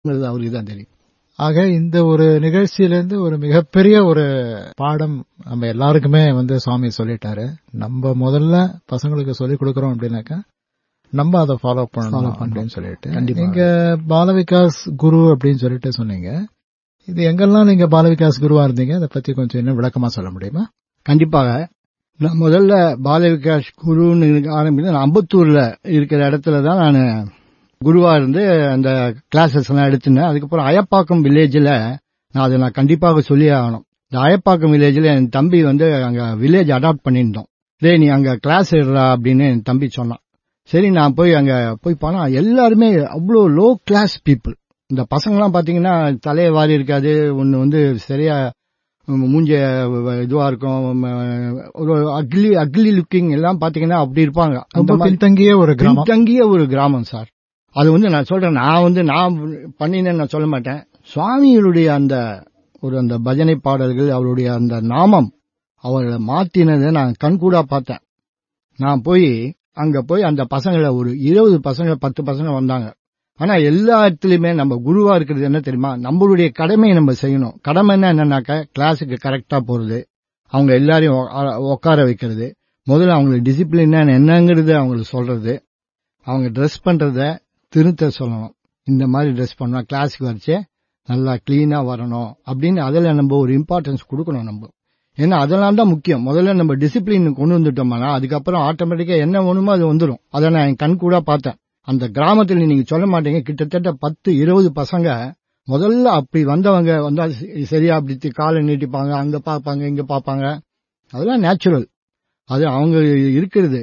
அவருக்கு தான் தெரியும் ஆக இந்த ஒரு நிகழ்ச்சியிலிருந்து ஒரு மிகப்பெரிய ஒரு பாடம் நம்ம எல்லாருக்குமே வந்து சுவாமி சொல்லிட்டாரு நம்ம முதல்ல பசங்களுக்கு சொல்லிக் கொடுக்கறோம் அப்படின்னாக்கா நம்ம அதை ஃபாலோ பண்ணணும் பண்ணணும். அப்படின்னு சொல்லிட்டு கண்டிப்பா. நீங்க பால விகாஸ் குரு அப்படின்னு சொல்லிட்டு சொன்னீங்க இது எங்கெல்லாம் நீங்க பால விகாஸ் குருவா இருந்தீங்க அதை பத்தி கொஞ்சம் இன்னும் விளக்கமா சொல்ல முடியுமா கண்டிப்பாக நான் முதல்ல பால விகாஸ் குருன்னு ஆரம்பித்து நான் அம்பத்தூர்ல இருக்கிற இடத்துல தான் நான் குருவா இருந்து அந்த கிளாஸஸ் எல்லாம் எடுத்துனேன் அதுக்கப்புறம் அயப்பாக்கம் வில்லேஜில் நான் அதை நான் கண்டிப்பாக சொல்லி ஆகணும் இந்த அயப்பாக்கம் வில்லேஜில் என் தம்பி வந்து அங்க வில்லேஜ் அடாப்ட் பண்ணியிருந்தோம் டேய் நீ அங்க கிளாஸ் எடுறா அப்படின்னு என் தம்பி சொன்னான் சரி நான் போய் அங்க போய் போனா எல்லாருமே அவ்வளோ லோ கிளாஸ் பீப்புள் இந்த பசங்கலாம் பாத்தீங்கன்னா தலையை வாரி இருக்காது ஒன்னு வந்து சரியா உம், மூஞ்ச வ- இதுவா இருக்கும் உம், ஒரு அக்லி அக்லி லுக்கிங் எல்லாம் பாத்தீங்கன்னா அப்படி இருப்பாங்க அந்த ரொம்ப மாதிரி பின்தங்கிய ஒரு கிராமம் பின்தங்கிய ஒரு கிராமம் சார் அது வந்து நான் சொல்றேன் நான் வந்து நான் பண்ணினேன்னு நான் சொல்ல மாட்டேன் சுவாமிகளுடைய அந்த ஒரு அந்த பஜனை பாடல்கள் அவருடைய அந்த நாமம் அவரை மாத்தினதை நான் கண்கூடா பார்த்தேன் நான் போய் அங்க போய் அந்த பசங்களை ஒரு இருபது பசங்க பத்து பசங்க வந்தாங்க ஆனா எல்லா இடத்துலயுமே நம்ம குருவா இருக்கிறது என்ன தெரியுமா நம்மளுடைய கடமையை நம்ம செய்யணும் கடமைன்னா என்னன்னாக்க கிளாஸுக்கு கரெக்டா போறது அவங்க எல்லாரையும் உக்கா- உட்கார வைக்கிறது முதல்ல அவங்களுக்கு டிசிப்ளின் என்னங்கிறது அவங்களுக்கு சொல்றது அவங்க ட்ரெஸ் பண்றத திருத்த சொல்லணும் இந்த மாதிரி ட்ரெஸ் பண்ணா கிளாஸுக்கு வரைச்சே நல்லா கிளீனா வரணும் அப்படின்னு அதில் நம்ம ஒரு இம்பார்ட்டன்ஸ் கொடுக்கணும் நம்ம ஏன்னா அதெல்லாம் தான் முக்கியம் முதல்ல நம்ம டிசிப்ளின் கொண்டு வந்துட்டோம்னா அதுக்கப்புறம் ஆட்டோமேட்டிக்கா என்ன வேணுமோ அது வந்துடும் அதை நான் என் கண் கூட பார்த்தேன் அந்த கிராமத்துல நீங்க சொல்ல மாட்டீங்க கிட்டத்தட்ட பத்து இருபது பசங்க முதல்ல அப்படி வந்தவங்க வந்தா ச- சரியா அப்படி தி- காலை நீட்டிப்பாங்க அங்க பார்ப்பாங்க இங்க பார்ப்பாங்க அதெல்லாம் நேச்சுரல் அது அவங்க இருக்கிறது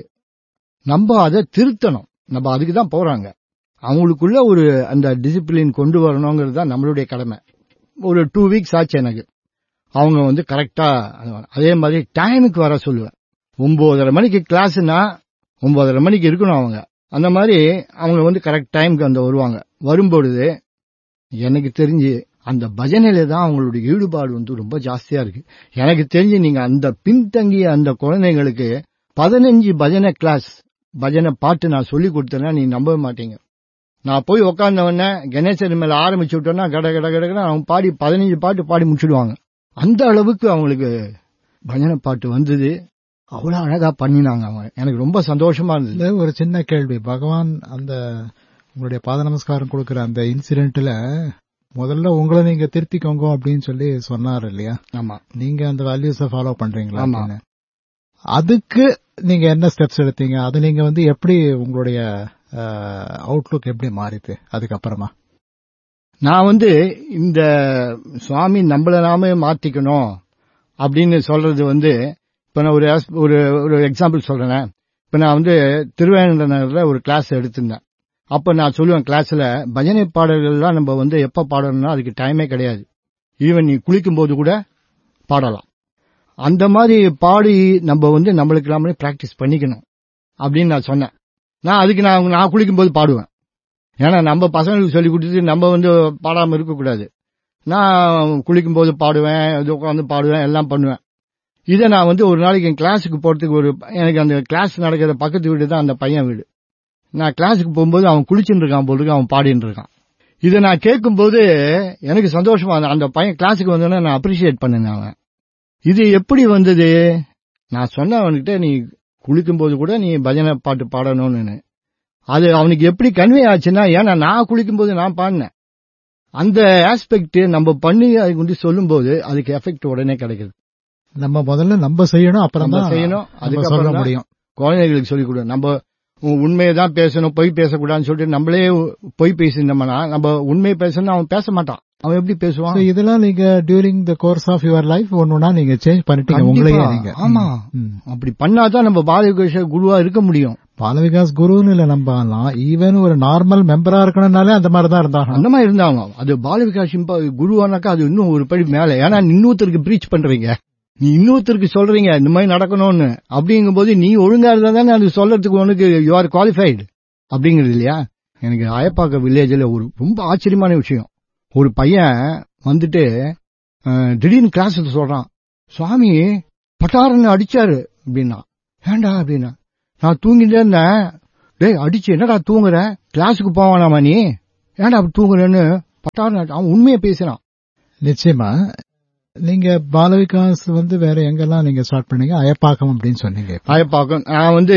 நம்ம அதை திருத்தணும் நம்ம அதுக்கு தான் போறாங்க அவங்களுக்குள்ள ஒரு அந்த டிசிப்ளின் கொண்டு வரணுங்கிறது தான் நம்மளுடைய கடமை ஒரு டூ வீக்ஸ் ஆச்சு எனக்கு அவங்க வந்து கரெக்டா அதே மாதிரி டைமுக்கு வர சொல்லுவேன் ஒன்பதரை மணிக்கு கிளாஸ்னா ஒன்பதரை மணிக்கு இருக்கணும் அவங்க அந்த மாதிரி அவங்க வந்து கரெக்ட் டைமுக்கு அந்த வருவாங்க வரும்பொழுது எனக்கு தெரிஞ்சு அந்த பஜனையில தான் அவங்களுடைய ஈடுபாடு வந்து ரொம்ப ஜாஸ்தியா இருக்கு எனக்கு தெரிஞ்சு நீங்க அந்த பின்தங்கிய அந்த குழந்தைங்களுக்கு பதினஞ்சு பஜனை கிளாஸ் பஜனை பாட்டு நான் சொல்லி கொடுத்தேன்னா நீ நம்ப மாட்டீங்க நான் போய் உட்கார்ந்த உடனே கணேசன் மேல ஆரம்பிச்சு விட்டோன்னா கட கட கடகட அவங்க பாடி பதினஞ்சு பாட்டு பாடி முடிச்சிடுவாங்க அந்த அளவுக்கு அவங்களுக்கு பஜனை பாட்டு வந்தது அவ்வளவு அழகா பண்ணினாங்க அவங்க எனக்கு ரொம்ப சந்தோஷமா இருந்தது இதுல ஒரு சின்ன கேள்வி பகவான் அந்த உங்களுடைய பாத நமஸ்காரம் கொடுக்கிற அந்த இன்சிடென்ட்ல முதல்ல உங்களை நீங்க திருத்திக்கோங்க அப்படின்னு சொல்லி சொன்னார் இல்லையா ஆமா நீங்க அந்த வேல்யூஸ ஃபாலோ பண்றீங்களா ஆமா. அப்படின்னு. அதுக்கு நீங்க என்ன ஸ்டெப்ஸ் எடுத்தீங்க அது நீங்க வந்து எப்படி உங்களுடைய அவுட்லுக் எப்படி மாறிது அதுக்கப்புறமா நான் வந்து இந்த சுவாமி நம்மள நாமே மாத்திக்கணும் அப்படின்னு சொல்றது வந்து இப்ப நான் ஒரு as- ஒரு ஒரு எக்ஸாம்பிள் சொல்றேன் இப்ப நான் வந்து திருவேங்கட நகர்ல ஒரு கிளாஸ் எடுத்திருந்தேன் அப்ப நான் சொல்லுவேன் கிளாஸ்ல பஜனை பாடல்கள்லாம் நம்ம வந்து எப்ப பாடணும்னா அதுக்கு டைமே கிடையாது ஈவன் நீ குளிக்கும் போது கூட பாடலாம் அந்த மாதிரி பாடி நம்ம வந்து நம்மளுக்கு நாமளே பிராக்டிஸ் பண்ணிக்கணும் அப்படின்னு நான் சொன்னேன் நான் அதுக்கு நான் நான் குளிக்கும் போது பாடுவேன் ஏன்னா நம்ம பசங்களுக்கு சொல்லி கொடுத்துட்டு நம்ம வந்து பாடாம இருக்கக்கூடாது நான் குளிக்கும் போது பாடுவேன் இது உட்காந்து பாடுவேன் எல்லாம் பண்ணுவேன் இதை நான் வந்து ஒரு நாளைக்கு என் கிளாஸுக்கு போறதுக்கு ஒரு எனக்கு அந்த கிளாஸ் நடக்கிற பக்கத்து வீடு தான் அந்த பையன் வீடு நான் கிளாஸுக்கு போகும்போது அவன் குளிச்சுட்டு இருக்கான் போல இருக்கு அவன் பாடிட்டு இருக்கான் இதை நான் கேட்கும்போது எனக்கு சந்தோஷமா இருந்தது. அந்த பையன் கிளாஸுக்கு வந்தோடனே நான் அப்ரிஷியேட் பண்ணேன் அவன் இது எப்படி வந்தது நான் சொன்னேன் அவன்கிட்ட நீ குளிக்கும்போது கூட நீ பஜனை பாட்டு பாடணும்னு அது அவனுக்கு எப்படி கன்வே ஆச்சுன்னா ஏன்னா நான் குளிக்கும்போது நான் பாடினேன் அந்த ஆஸ்பெக்ட் நம்ம பண்ணி அதுக்கு வந்து சொல்லும்போது அதுக்கு எஃபெக்ட் உடனே கிடைக்குது நம்ம முதல்ல நம்ம செய்யணும் அப்புறம் நம்ம தான் செய்யணும் நம்ம அதுக்கப்புறம் சொல்ல தான் முடியும் குழந்தைகளுக்கு சொல்லிக் கொடு நம்ம உண்மையை தான் பேசணும் பொய் பேசக்கூடாதுன்னு சொல்லிட்டு நம்மளே பொய் பேசினோம்னா நம்ம உண்மையை பேசணும் அவன் பேச மாட்டான் அவன் எப்படி பேசுவான் So, இதெல்லாம் நீங்க during the course of your life ஒண்ணுனா நீங்க சேஞ்ச் பண்ணிட்டீங்க உங்களையே கண்டிப்பா. நீங்க ஆமா. ம். அப்படி பண்ணாதான் நம்ம பாலகிருஷ்ண குருவா இருக்க முடியும் பாலவிகாஸ் குருன்னு இல்ல நம்பலாம் ஈவன் ஒரு நார்மல் மெம்பரா இருக்கணும்னாலே அந்த மாதிரி தான் இருந்தாங்க அந்த மாதிரி இருந்தாங்க அது பாலவிகாஸ் சிம்பா குருவானாக்கா அது இன்னும் ஒரு படி மேல ஏன்னா நீ இன்னொருத்தருக்கு ப்ரீச் பண்றீங்க நீ இன்னொருத்தருக்கு சொல்றீங்க இந்த மாதிரி நடக்கணும்னு அப்படிங்கும்போது நீ ஒழுங்கா இருந்தா தானே அது சொல்றதுக்கு உனக்கு யூ ஆர் குவாலிஃபைடு அப்படிங்கிறது இல்லையா எனக்கு அயப்பாக்க வில்லேஜ்ல ஒரு ரொம்ப ஆச்சரியமான விஷயம் ஒரு பையன் வந்துட்டு அஹ், திடீர்னு கிளாஸ்ல சொல்றான் சுவாமி பட்டாரன்னு அடிச்சாரு அப்படின்னா ஏன்டா அப்படின்னா நான் தூங்கிட்டே இருந்தேன் டேய் அடிச்சு என்னடா தூங்குற கிளாஸுக்கு போவானாமா நீ ஏன்டா அப்படி தூங்குறேன்னு பட்டார் நாட்டு அவன் உண்மையை பேசுறான் நிச்சயமா நீங்க பாலவிகாஸ் வந்து வேற எங்கெல்லாம் நீங்க ஸ்டார்ட் பண்ணீங்க அயப்பாக்கம் அப்படின்னு சொன்னீங்க இப்ப. ஆயப்பாக்கம் நான் வந்து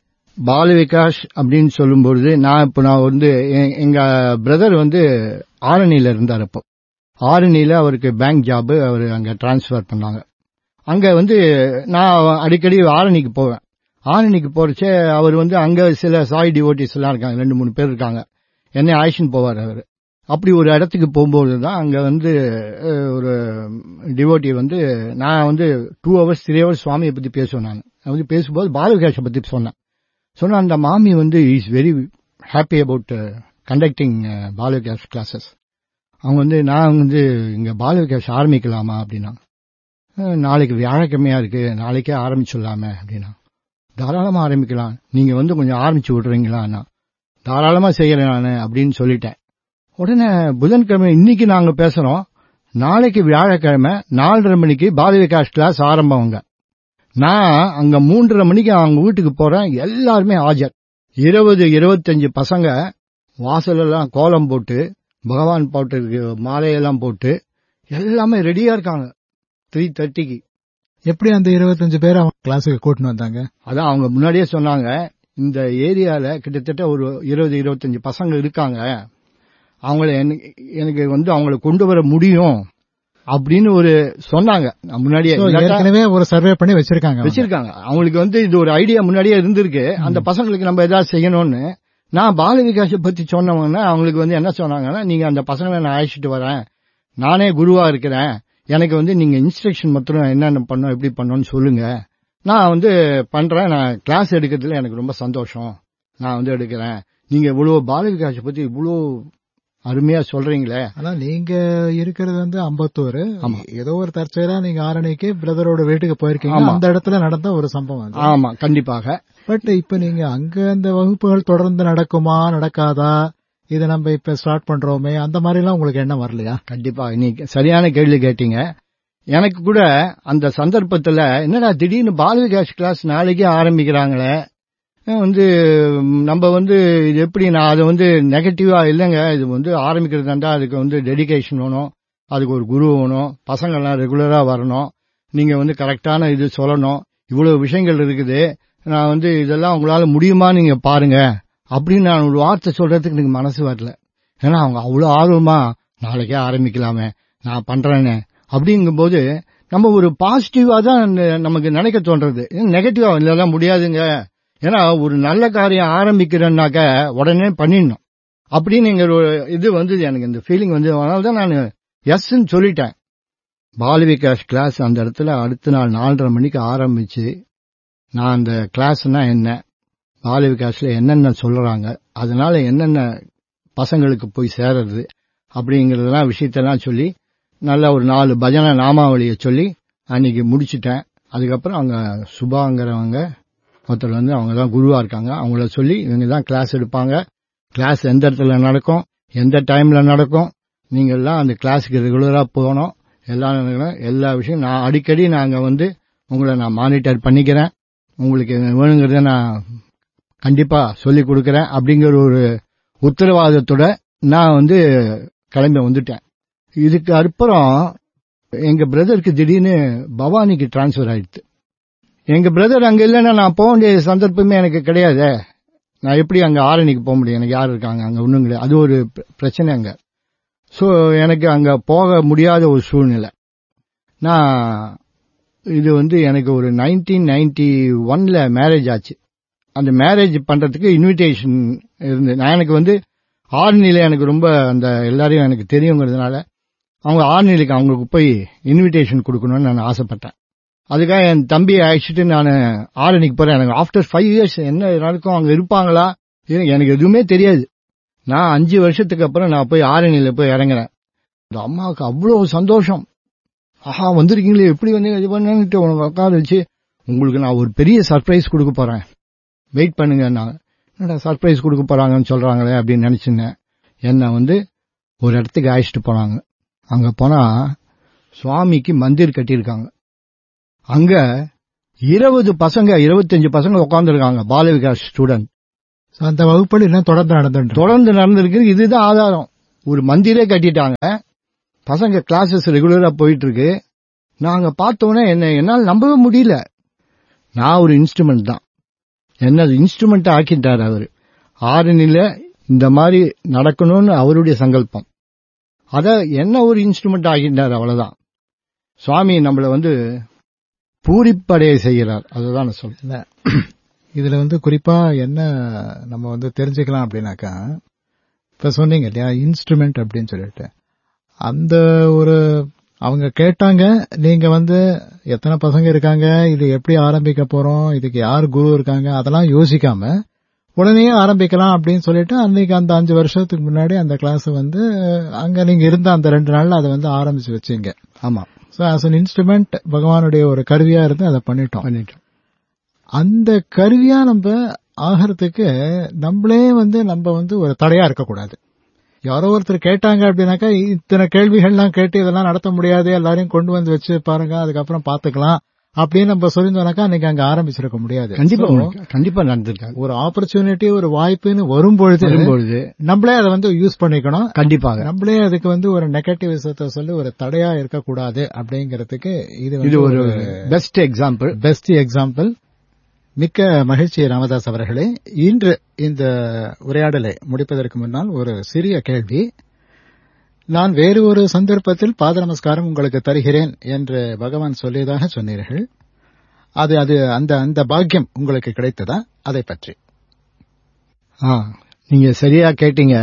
பால விகாஸ் அப்படின்னு சொல்லும்பொழுது நான் இப்போ நான் வந்து எ- எங்க பிரதர் வந்து ஆரணியில இருந்தார் அப்போ ஆரணியில அவருக்கு பேங்க் ஜாப் அவர் அங்க டிரான்ஸ்ஃபர் பண்ணாங்க அங்க வந்து நான் அடிக்கடி ஆரணிக்கு போவேன் ஆரணிக்கு போறச்சே அவர் வந்து அங்க சில சாய் டிவோட்டிஸ் எல்லாம் இருக்காங்க ரெண்டு மூணு பேர் இருக்காங்க என்னை ஆயிஷன் போவார் அவர் அப்படி ஒரு இடத்துக்கு போகும்போது தான் அங்க வந்து அஹ், ஒரு டிவோட்டி வந்து நான் வந்து டூ ஹவர்ஸ் த்ரீ ஹவர்ஸ் சுவாமியை பத்தி பேசுவேன் நான் நான் வந்து பேசும்போது பாலவிகாஷை பத்தி சொன்னேன் சொன்ன அந்த மாமி வந்து is very happy about conducting Balavikas classes அவங்க வந்து நான் வந்து இங்க பாலவிகாஷ் ஆரம்பிக்கலாமா அப்படின்னா "அஹ், நாளைக்கு வியாழக்கிழமையா இருக்கு நாளைக்கே ஆரம்பிச்சிடலாமே அப்படின்னா தாராளமா ஆரம்பிக்கலாம் நீங்க வந்து கொஞ்சம் ஆரம்பிச்சு விடுறீங்களா தாராளமா செய்யறேன் நான் அப்படின்னு சொல்லிட்டேன் உடனே புதன்கிழமை இன்னைக்கு நாங்க பேசுறோம் நாளைக்கு வியாழக்கிழமை நாலரை மணிக்கு பால விகாஸ் கிளாஸ் ஆரம்பம்ங்க நான் அங்க மூன்றரை மணிக்கு அவங்க வீட்டுக்கு போறேன் எல்லாருமே ஆஜர் இருபது இருபத்தஞ்சு பசங்க வாசலெல்லாம் கோலம் போட்டு பகவான் போட்டு மாலையெல்லாம் போட்டு எல்லாமே ரெடியா இருக்காங்க த்ரீ தேர்ட்டிக்கு எப்படி அந்த இருபத்தஞ்சு பேர் அவங்க கிளாஸுக்கு கூட்டின்னு வந்தாங்க அதான் அவங்க முன்னாடியே சொன்னாங்க இந்த ஏரியால கிட்டத்தட்ட ஒரு இருபது இருபத்தஞ்சு பசங்க இருக்காங்க அவங்கள எனக்கு- எனக்கு வந்து அவங்கள கொண்டு வர முடியும் அப்படின்னு ஒரு சொன்னாங்க நான் முன்னாடியே So, இல்லாட்டா ஏற்கனவே ஒரு சர்வே பண்ணி வச்சிருக்காங்க அவங்க. வச்சிருக்காங்க அவங்களுக்கு வந்து இது ஒரு ஐடியா முன்னாடியே இருந்திருக்கு அந்த பசங்களுக்கு நம்ம ஏதாவது செய்யணும்னு நான் பால விகாச பத்தி சொன்னவங்கன்னா அவங்களுக்கு வந்து என்ன சொன்னாங்கன்னா நீங்க அந்த பசங்களை நான் அழைச்சிட்டு வரேன் நானே குருவா இருக்கிறேன் எனக்கு வந்து நீங்க இன்ஸ்ட்ரக்ஷன் மாத்திரம் என்னென்ன பண்ணோம் எப்படி பண்ணோம்னு சொல்லுங்க நான் வந்து பண்றேன் நான் கிளாஸ் எடுக்கிறதுல எனக்கு ரொம்ப சந்தோஷம் நான் வந்து எடுக்கிறேன் நீங்க இவ்வளவு பால விகாச பத்தி இவ்வளவு அருமையா சொல்றீங்களே ஆனா நீங்க இருக்கிறது வந்து அம்பத்தூர் ஆமா. ஏதோ ஒரு தற்செயலா நீங்க ஆரணிக்கு பிரதரோட வீட்டுக்கு போயிருக்கீங்க ஆமா. அந்த இடத்துல நடந்த ஒரு சம்பவம் அது ஆமா கண்டிப்பாக பட் இப்ப நீங்க அங்க அந்த வகுப்புகள் தொடர்ந்து நடக்குமா நடக்காதா இதை நம்ம இப்ப ஸ்டார்ட் பண்றோமே அந்த மாதிரி எல்லாம் உங்களுக்கு என்ன வரலையா கண்டிப்பா நீங்க சரியான கேள்வி கேட்டீங்க எனக்கு கூட அந்த சந்தர்ப்பத்துல என்னடா திடீர்னு பாலவிகாஸ் கிளாஸ் நாளைக்கே ஆரம்பிக்கிறாங்களே அஹ் வந்து ம், நம்ம வந்து இது எப்படி நான் அதை வந்து நெகட்டிவா இல்லைங்க இது வந்து ஆரம்பிக்கிறதாண்டா அதுக்கு வந்து டெடிகேஷன் வேணும் அதுக்கு ஒரு குரு வேணும் பசங்கள்லாம் ரெகுலரா வரணும் நீங்க வந்து கரெக்டான இது சொல்லணும் இவ்வளவு விஷயங்கள் இருக்குது நான் வந்து இதெல்லாம் உங்களால முடியுமா நீங்க பாருங்க அப்படின்னு நான் ஒரு வார்த்தை சொல்றதுக்கு எனக்கு மனசு வரல ஏன்னா அவங்க அவ்வளவு ஆர்வமா நாளைக்கே ஆரம்பிக்கலாமே நான் பண்றேன்னு அப்படிங்கும்போது நம்ம ஒரு பாசிட்டிவா தான் ந- நமக்கு நினைக்க தோன்றது நெகட்டிவா இல்லதான் முடியாதுங்க ஏன்னா ஒரு நல்ல காரியம் ஆரம்பிக்கிறேன்னாக்க உடனே பண்ணிடணும் அப்படின்னு எங்க ஒரு இது வந்தது எனக்கு இந்த ஃபீலிங் வந்து அதனால தான் நான் எஸ்ன்னு சொல்லிட்டேன் பாலவிகாஸ் கிளாஸ் அந்த இடத்துல அடுத்த நாள் நாலரை மணிக்கு ஆரம்பிச்சு நான் அந்த கிளாஸ்னா என்ன பாலவிகாஸ்ல என்னென்ன சொல்றாங்க அதனால என்னென்ன பசங்களுக்கு போய் சேருறது அப்படிங்கறதெல்லாம் விஷயத்தெல்லாம் சொல்லி நல்ல ஒரு நாலு பஜனை நாமாவளியை சொல்லி அன்னைக்கு முடிச்சிட்டேன் அதுக்கப்புறம் அவங்க சுபாங்கிறவங்க ஒருத்தர் வந்து அவங்க தான் குருவா இருக்காங்க அவங்கள சொல்லி இவங்க தான் கிளாஸ் எடுப்பாங்க கிளாஸ் எந்த இடத்துல நடக்கும் எந்த டைம்ல நடக்கும் நீங்க எல்லாம் அந்த கிளாஸுக்கு ரெகுலரா போகணும் எல்லாம் நடக்கணும். எல்லா விஷயம் நான் அடிக்கடி நாங்க வந்து உங்களை நான் மானிட்டர் பண்ணிக்கிறேன் உங்களுக்கு வேணுங்கிறத நான் கண்டிப்பா சொல்லி கொடுக்கறேன் அப்படிங்கிற ஒரு உத்தரவாதத்தோட நான் வந்து கிளம்பி வந்துட்டேன் இதுக்கு அப்புறம் எங்க பிரதருக்கு திடீர்னு பவானிக்கு டிரான்ஸ்ஃபர் ஆயிடுச்சு எங்க பிரதர் அங்க இல்லைன்னா நான் போக வேண்டிய சந்தர்ப்பமே எனக்கு கிடையாதே நான் எப்படி அங்க ஆரணிக்கு போக முடியும் எனக்கு யார் இருக்காங்க அங்க ஒண்ணும் கிடையாது அது ஒரு பிர- பிரச்சனை அங்க சோ எனக்கு அங்க போக முடியாத ஒரு சூழ்நிலை நான் இது வந்து எனக்கு ஒரு நைன்டீன் நைன்டி ஒன்ல மேரேஜ் ஆச்சு அந்த மேரேஜ் பண்றதுக்கு இன்விடேஷன் இருந்து நான் எனக்கு வந்து ஆர்னில எனக்கு ரொம்ப அந்த எல்லாரையும் எனக்கு தெரியுங்கிறதுனால அவங்க ஆர்னிலுக்கு அவங்களுக்கு போய் இன்விடேஷன் கொடுக்கணும்னு நான் ஆசைப்பட்டேன் அதுக்காக என் தம்பியை அழைச்சிட்டு நான் ஆரணிக்கு போறேன் எனக்கு ஆஃப்டர் ஃபைவ் இயர்ஸ் என்ன நடக்கும் அவங்க இருப்பாங்களா எனக்கு எனக்கு எதுவுமே தெரியாது நான் அஞ்சு வருஷத்துக்கு அப்புறம் நான் போய் ஆரணியில போய் இறங்குறேன் அந்த அம்மாவுக்கு அவ்வளவு சந்தோஷம் ஆஹா வந்திருக்கீங்களே எப்படி வந்து இது பண்ணுன்னுட்டு உனக்கு உட்கார வச்சு உங்களுக்கு நான் ஒரு பெரிய சர்ப்ரைஸ் கொடுக்க போறேன் வெயிட் பண்ணுங்க நான் என்னடா சர்ப்ரைஸ் கொடுக்க போறாங்கன்னு சொல்றாங்களே அப்படின்னு நினைச்சிருந்தேன் என்ன வந்து ஒரு இடத்துக்கு அழைச்சிட்டு போனாங்க அங்க போனா சுவாமிக்கு மந்திர் கட்டியிருக்காங்க அங்க இருபது பசங்க இருபத்தஞ்சு பசங்க உட்கார்ந்துருக்காங்க பாலவிகாஸ் ஸ்டூடெண்ட் So, அந்த வகுப்புகள் இன்னும் தொடர்ந்து நடந்துட்டு இருக்கு. தொடர்ந்து நடந்திருக்கு இதுதான் ஆதாரம் ஒரு மந்திரே கட்டிட்டாங்க பசங்க கிளாஸஸ் ரெகுலரா போயிட்டு இருக்கு நாங்க பார்த்தோன்னே என்ன என்னால் நம்பவே முடியல நான் ஒரு இன்ஸ்ட்ருமெண்ட் தான் என்ன இன்ஸ்ட்ருமெண்ட் ஆக்கிட்டார் அவர் ஆரணில இந்த மாதிரி நடக்கணும்னு அவருடைய சங்கல்பம் அத என்ன ஒரு இன்ஸ்ட்ருமெண்ட் ஆகிட்டார் அவ்வளவுதான் சுவாமி நம்மள வந்து பூரிப்படைய செய்கிறார் அதுதான் நான் சொல்றேன் இல்ல இதுல வந்து குறிப்பா என்ன நம்ம வந்து தெரிஞ்சுக்கலாம் அப்படின்னாக்கா இப்ப சொன்னீங்க இல்லையா இன்ஸ்ட்ருமெண்ட் அப்படின்னு சொல்லிட்டு அந்த ஒரு அவங்க கேட்டாங்க நீங்க வந்து எத்தனை பசங்க இருக்காங்க இது எப்படி ஆரம்பிக்க போறோம் இதுக்கு யார் குரு இருக்காங்க அதெல்லாம் யோசிக்காம உடனே ஆரம்பிக்கலாம் அப்படின்னு சொல்லிட்டு அன்னைக்கு அந்த அஞ்சு வருஷத்துக்கு முன்னாடி அந்த கிளாஸ் வந்து அங்க நீங்க இருந்த அந்த ரெண்டு நாள்ல அதை வந்து ஆரம்பிச்சு வச்சீங்க ஆமா ஸோ ஆஸ் அன் இன்ஸ்ட்ருமெண்ட் பகவானுடைய ஒரு கருவியா இருந்து அதை பண்ணிட்டோம் பண்ணிட்டோம் அந்த கருவியா நம்ம ஆகிறதுக்கு நம்மளே வந்து நம்ம வந்து ஒரு தடையா இருக்கக்கூடாது யாரோ ஒருத்தர் கேட்டாங்க அப்படின்னாக்கா இத்தனை கேள்விகள்லாம் கேட்டு இதெல்லாம் நடத்த முடியாது எல்லாரையும் கொண்டு வந்து வச்சு பாருங்க அதுக்கப்புறம் பாத்துக்கலாம் அப்படின்னு நம்ம சொல்லியிருந்தோம்னாக்கா அன்னைக்கு அங்க ஆரம்பிச்சிருக்க முடியாது கண்டிப்பா So, உங்களுக்கு கண்டிப்பா நடந்திருக்காது ஒரு ஆப்பர்ச்சுனிட்டி ஒரு வாய்ப்புன்னு வரும்பொழுது வரும்பொழுது நம்மளே அதை வந்து யூஸ் பண்ணிக்கணும் கண்டிப்பாக நம்மளே அதுக்கு வந்து ஒரு நெகட்டிவ் விஷயத்த சொல்லி ஒரு தடையா இருக்கக்கூடாது அப்படிங்கறதுக்கு இது இது வந்து ஒரு பெஸ்ட் எக்ஸாம்பிள் பெஸ்ட் எக்ஸாம்பிள் மிக்க மகிழ்ச்சி ராமதாஸ் அவர்களே இன்று இந்த உரையாடலை முடிப்பதற்கு முன்னால் ஒரு சிறிய கேள்வி நான் வேறு ஒரு சந்தர்ப்பத்தில் பாத நமஸ்காரம் உங்களுக்கு தருகிறேன் என்று பகவான் சொல்லியதாக சொன்னீர்கள் அது அது அந்த அந்த பாக்கியம் உங்களுக்கு கிடைத்ததா அதை பற்றி ஆ நீங்க சரியா கேட்டீங்க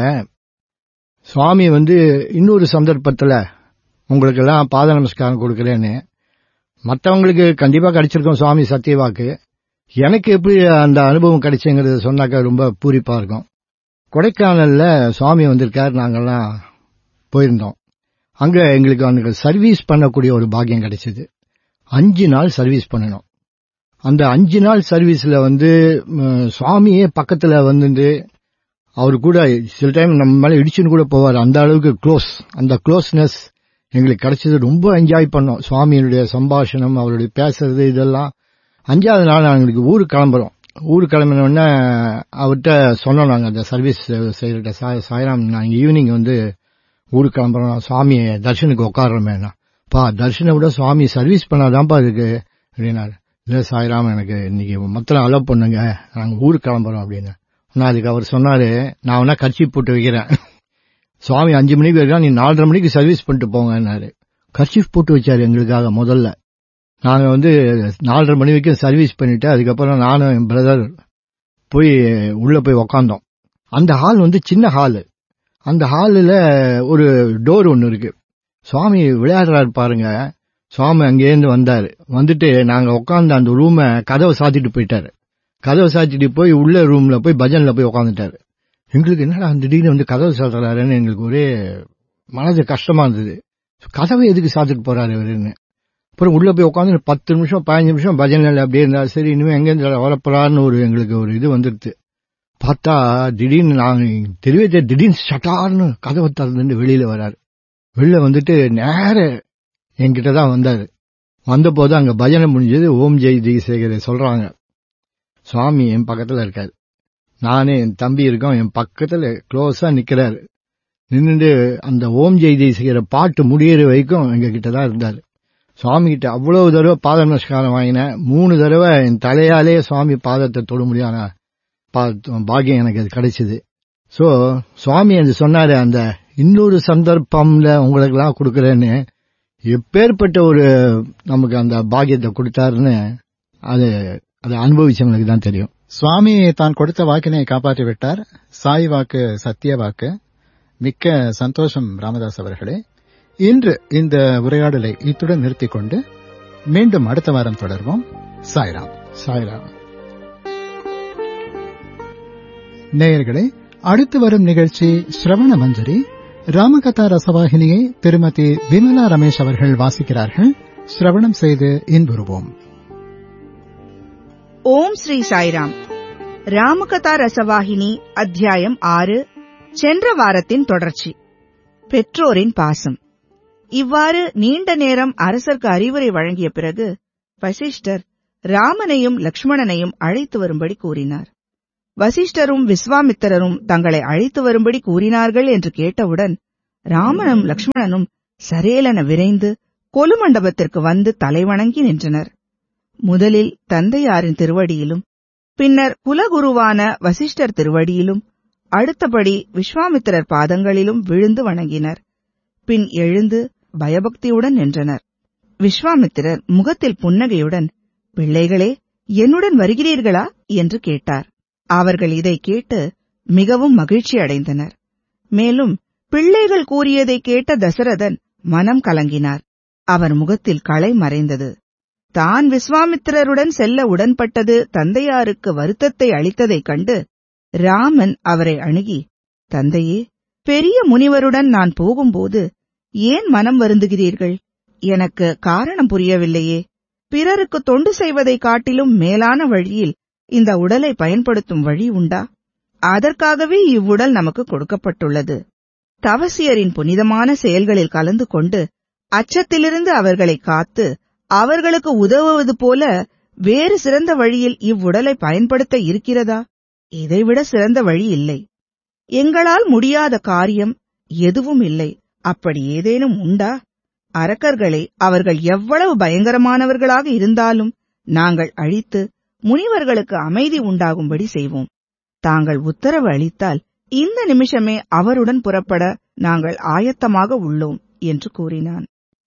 சுவாமி வந்து இன்னொரு சந்தர்ப்பத்துல உங்களுக்கு எல்லாம் பாத நமஸ்காரம் கொடுக்கறேன்னு மற்றவங்களுக்கு கண்டிப்பா கிடைச்சிருக்கும் சுவாமி சத்தியவாக்கு எனக்கு எப்படி அந்த அனுபவம் கிடைச்சுங்கிறது சொன்னாக்கா ரொம்ப பூரிப்பா இருக்கும் கொடைக்கானல்ல சுவாமி வந்திருக்கார் நாங்கெல்லாம் போயிருந்தோம் அங்க எங்களுக்கு அங்க சர்வீஸ் பண்ணக்கூடிய ஒரு பாக்கியம் கிடைச்சது அஞ்சு நாள் சர்வீஸ் பண்ணணும் அந்த அஞ்சு நாள் சர்வீஸ்ல வந்து ம், சுவாமியே பக்கத்துல வந்துட்டு அவர் கூட சில டைம் நம்ம மேல இடிச்சுன்னு கூட போவார் அந்த அளவுக்கு க்ளோஸ் அந்த க்ளோஸ்னஸ் எங்களுக்கு கிடைச்சது ரொம்ப என்ஜாய் பண்ணோம் சுவாமியினுடைய சம்பாஷணம் அவருடைய பேசுறது இதெல்லாம் அஞ்சாவது நாள் நாங்களுக்கு ஊருக்கு கிளம்புறோம் ஊருக்கு கிளம்பின உடனே அவர்கிட்ட சொன்னோம் நாங்க அந்த சர்வீஸ் செய்யற சாய் சாய்ராம் நாங்க ஈவினிங் வந்து ஊருக்கு கிளம்புறோம் சுவாமி தர்ஷனுக்கு உட்காடுறோமே பா தர்ஷனை விட சுவாமி சர்வீஸ் பண்ணாதான்ப்பா இருக்கு அப்படின்னாரு இல்ல சாய்ராம் எனக்கு இன்னைக்கு மொத்தம் அலோவ் பண்ணுங்க நாங்க ஊருக்கு கிளம்புறோம் அப்படின்னு நான் அதுக்கு அவர் சொன்னாரு நான் வேணா கட்சி போட்டு வைக்கிறேன் சுவாமி அஞ்சு மணிக்கு இருக்கா நீ நாலரை மணிக்கு சர்வீஸ் பண்ணிட்டு போங்கன்னாரு கர்ச்சீஃப் போட்டு வச்சாரு எங்களுக்காக முதல்ல நாங்க வந்து நாலரை மணி வரைக்கும் சர்வீஸ் பண்ணிட்டு அதுக்கப்புறம் நானும் என் பிரதர் போய் உள்ள போய் உக்காந்தோம் அந்த ஹால் வந்து சின்ன ஹாலு அந்த ஹாலில் ஒரு டோர் ஒன்னு இருக்கு சுவாமி விளையாடுறாரு பாருங்க சுவாமி அங்கேருந்து வந்தாரு வந்துட்டு நாங்க உட்கார்ந்த அந்த ரூமை கதவை சாத்திட்டு போயிட்டாரு கதவை சாத்திட்டு போய் உள்ள ரூம்ல போய் பஜன்ல போய் உட்காந்துட்டாரு எங்களுக்கு என்னடா திடீர்னு வந்து கதவை சாத்துறாருன்னு எங்களுக்கு ஒரே மனது கஷ்டமா இருந்தது கதவை எதுக்கு சாத்திட்டு போறாரு இவருன்னு அப்புறம் உள்ள போய் உட்காந்து பத்து நிமிஷம் பதினஞ்சு நிமிஷம் பஜனையில் அப்படியே இருந்தா சரி இனிமே எங்க வரப்போறாருன்னு ஒரு எங்களுக்கு ஒரு இது வந்துடுது பார்த்தா திடீர்னு நான் தெரியவே தெரியாது, திடீர்னு சட்டார்னு கதவை திறந்துட்டு வெளியில வராரு வெளில வந்துட்டு நேர என்கிட்ட தான் வந்தாரு வந்தபோது அங்க பஜனை முடிஞ்சது ஓம் ஜெய் ஜெய்சேகரை சொல்றாங்க சுவாமி என் பக்கத்துல இருக்காரு நானே என் தம்பி இருக்கோம் என் பக்கத்துல க்ளோஸா நிக்கிறாரு நின்னுட்டு அந்த ஓம் ஜெய் ஜெய்சேகர பாட்டு முடியிற வரைக்கும் எங்க கிட்ட தான் இருந்தாரு சுவாமி கிட்ட அவ்வளவு தடவை பாத நமஸ்காரம் வாங்கினேன் மூணு தடவை என் தலையாலே சுவாமி பாதத்தை தொட முடியாத பாக்கியம் எனக்கு அது கிடைச்சது சோ சுவாமி அது சொன்னாரு அந்த இன்னொரு சந்தர்ப்பம்ல உங்களுக்கு எல்லாம் கொடுக்கறேன்னு எப்பேற்பட்ட ஒரு நமக்கு அந்த பாக்கியத்தை கொடுத்தாருன்னு அது அதை அனுபவிச்சவங்களுக்கு தான் தெரியும் சுவாமி தான் கொடுத்த வாக்கினை காப்பாற்றி விட்டார் சாய் வாக்கு சத்திய வாக்கு மிக்க சந்தோஷம் ராமதாஸ் அவர்களே இன்று இந்த உரையாடலை இத்துடன் நிறுத்திக் கொண்டு மீண்டும் அடுத்த வாரம் தொடர்வோம் சாய்ராம் சாய்ராம் நேயர்களே அடுத்து வரும் நிகழ்ச்சி ஸ்ரவண மஞ்சரி ராமகதா ரசவாகினியை திருமதி விமலா ரமேஷ் அவர்கள் வாசிக்கிறார்கள் ஸ்ரவணம் செய்து இன்புறுவோம் ஓம் ஸ்ரீ சாய்ராம் ராமகதா ரசவாகினி அத்தியாயம் ஆறு சென்ற வாரத்தின் தொடர்ச்சி பெற்றோரின் பாசம் இவ்வாறு நீண்ட நேரம் அரசருக்கு அறிவுரை வழங்கிய பிறகு வசிஷ்டர் ராமனையும் லக்ஷ்மணனையும் அழைத்து வரும்படி கூறினார் வசிஷ்டரும் விஸ்வாமித்திரரும் தங்களை அழைத்து வரும்படி கூறினார்கள் என்று கேட்டவுடன் ராமனும் லக்ஷ்மணனும் சரேலென விரைந்து கொலுமண்டபத்திற்கு வந்து தலைவணங்கி நின்றனர் முதலில் தந்தையாரின் திருவடியிலும் பின்னர் குலகுருவான வசிஷ்டர் திருவடியிலும் அடுத்தபடி விஸ்வாமித்திரர் பாதங்களிலும் விழுந்து வணங்கினர் பின் எழுந்து பயபக்தியுடன் நின்றனர் விஸ்வாமித்திரர் முகத்தில் புன்னகையுடன் பிள்ளைகளே என்னுடன் வருகிறீர்களா என்று கேட்டார் அவர்கள் இதை கேட்டு மிகவும் மகிழ்ச்சி அடைந்தனர் மேலும் பிள்ளைகள் கூறியதை கேட்ட தசரதன் மனம் கலங்கினார் அவர் முகத்தில் களை மறைந்தது தான் விஸ்வாமித்திரருடன் செல்ல உடன்பட்டது தந்தையாருக்கு வருத்தத்தை அளித்ததைக் கண்டு ராமன் அவரை அணுகி தந்தையே பெரிய முனிவருடன் நான் போகும்போது ஏன் மனம் வருந்துகிறீர்கள் எனக்கு காரணம் புரியவில்லையே பிறருக்கு தொண்டு செய்வதைக் காட்டிலும் மேலான வழியில் இந்த உடலை பயன்படுத்தும் வழி உண்டா அதற்காகவே இவ்வுடல் நமக்கு கொடுக்கப்பட்டுள்ளது தவசியரின் புனிதமான செயல்களில் கலந்து கொண்டு அச்சத்திலிருந்து அவர்களை காத்து அவர்களுக்கு உதவுவது போல வேறு சிறந்த வழியில் இவ்வுடலை பயன்படுத்த இருக்கிறதா இதைவிட சிறந்த வழி இல்லை எங்களால் முடியாத காரியம் எதுவும் இல்லை அப்படி ஏதேனும் உண்டா அரக்கர்களை அவர்கள் எவ்வளவு பயங்கரமானவர்களாக இருந்தாலும் நாங்கள் அழித்து முனிவர்களுக்கு அமைதி உண்டாகும்படி செய்வோம் தாங்கள் உத்தரவு அளித்தால் இந்த நிமிஷமே அவருடன் புறப்பட நாங்கள் ஆயத்தமாக உள்ளோம் என்று கூறினான்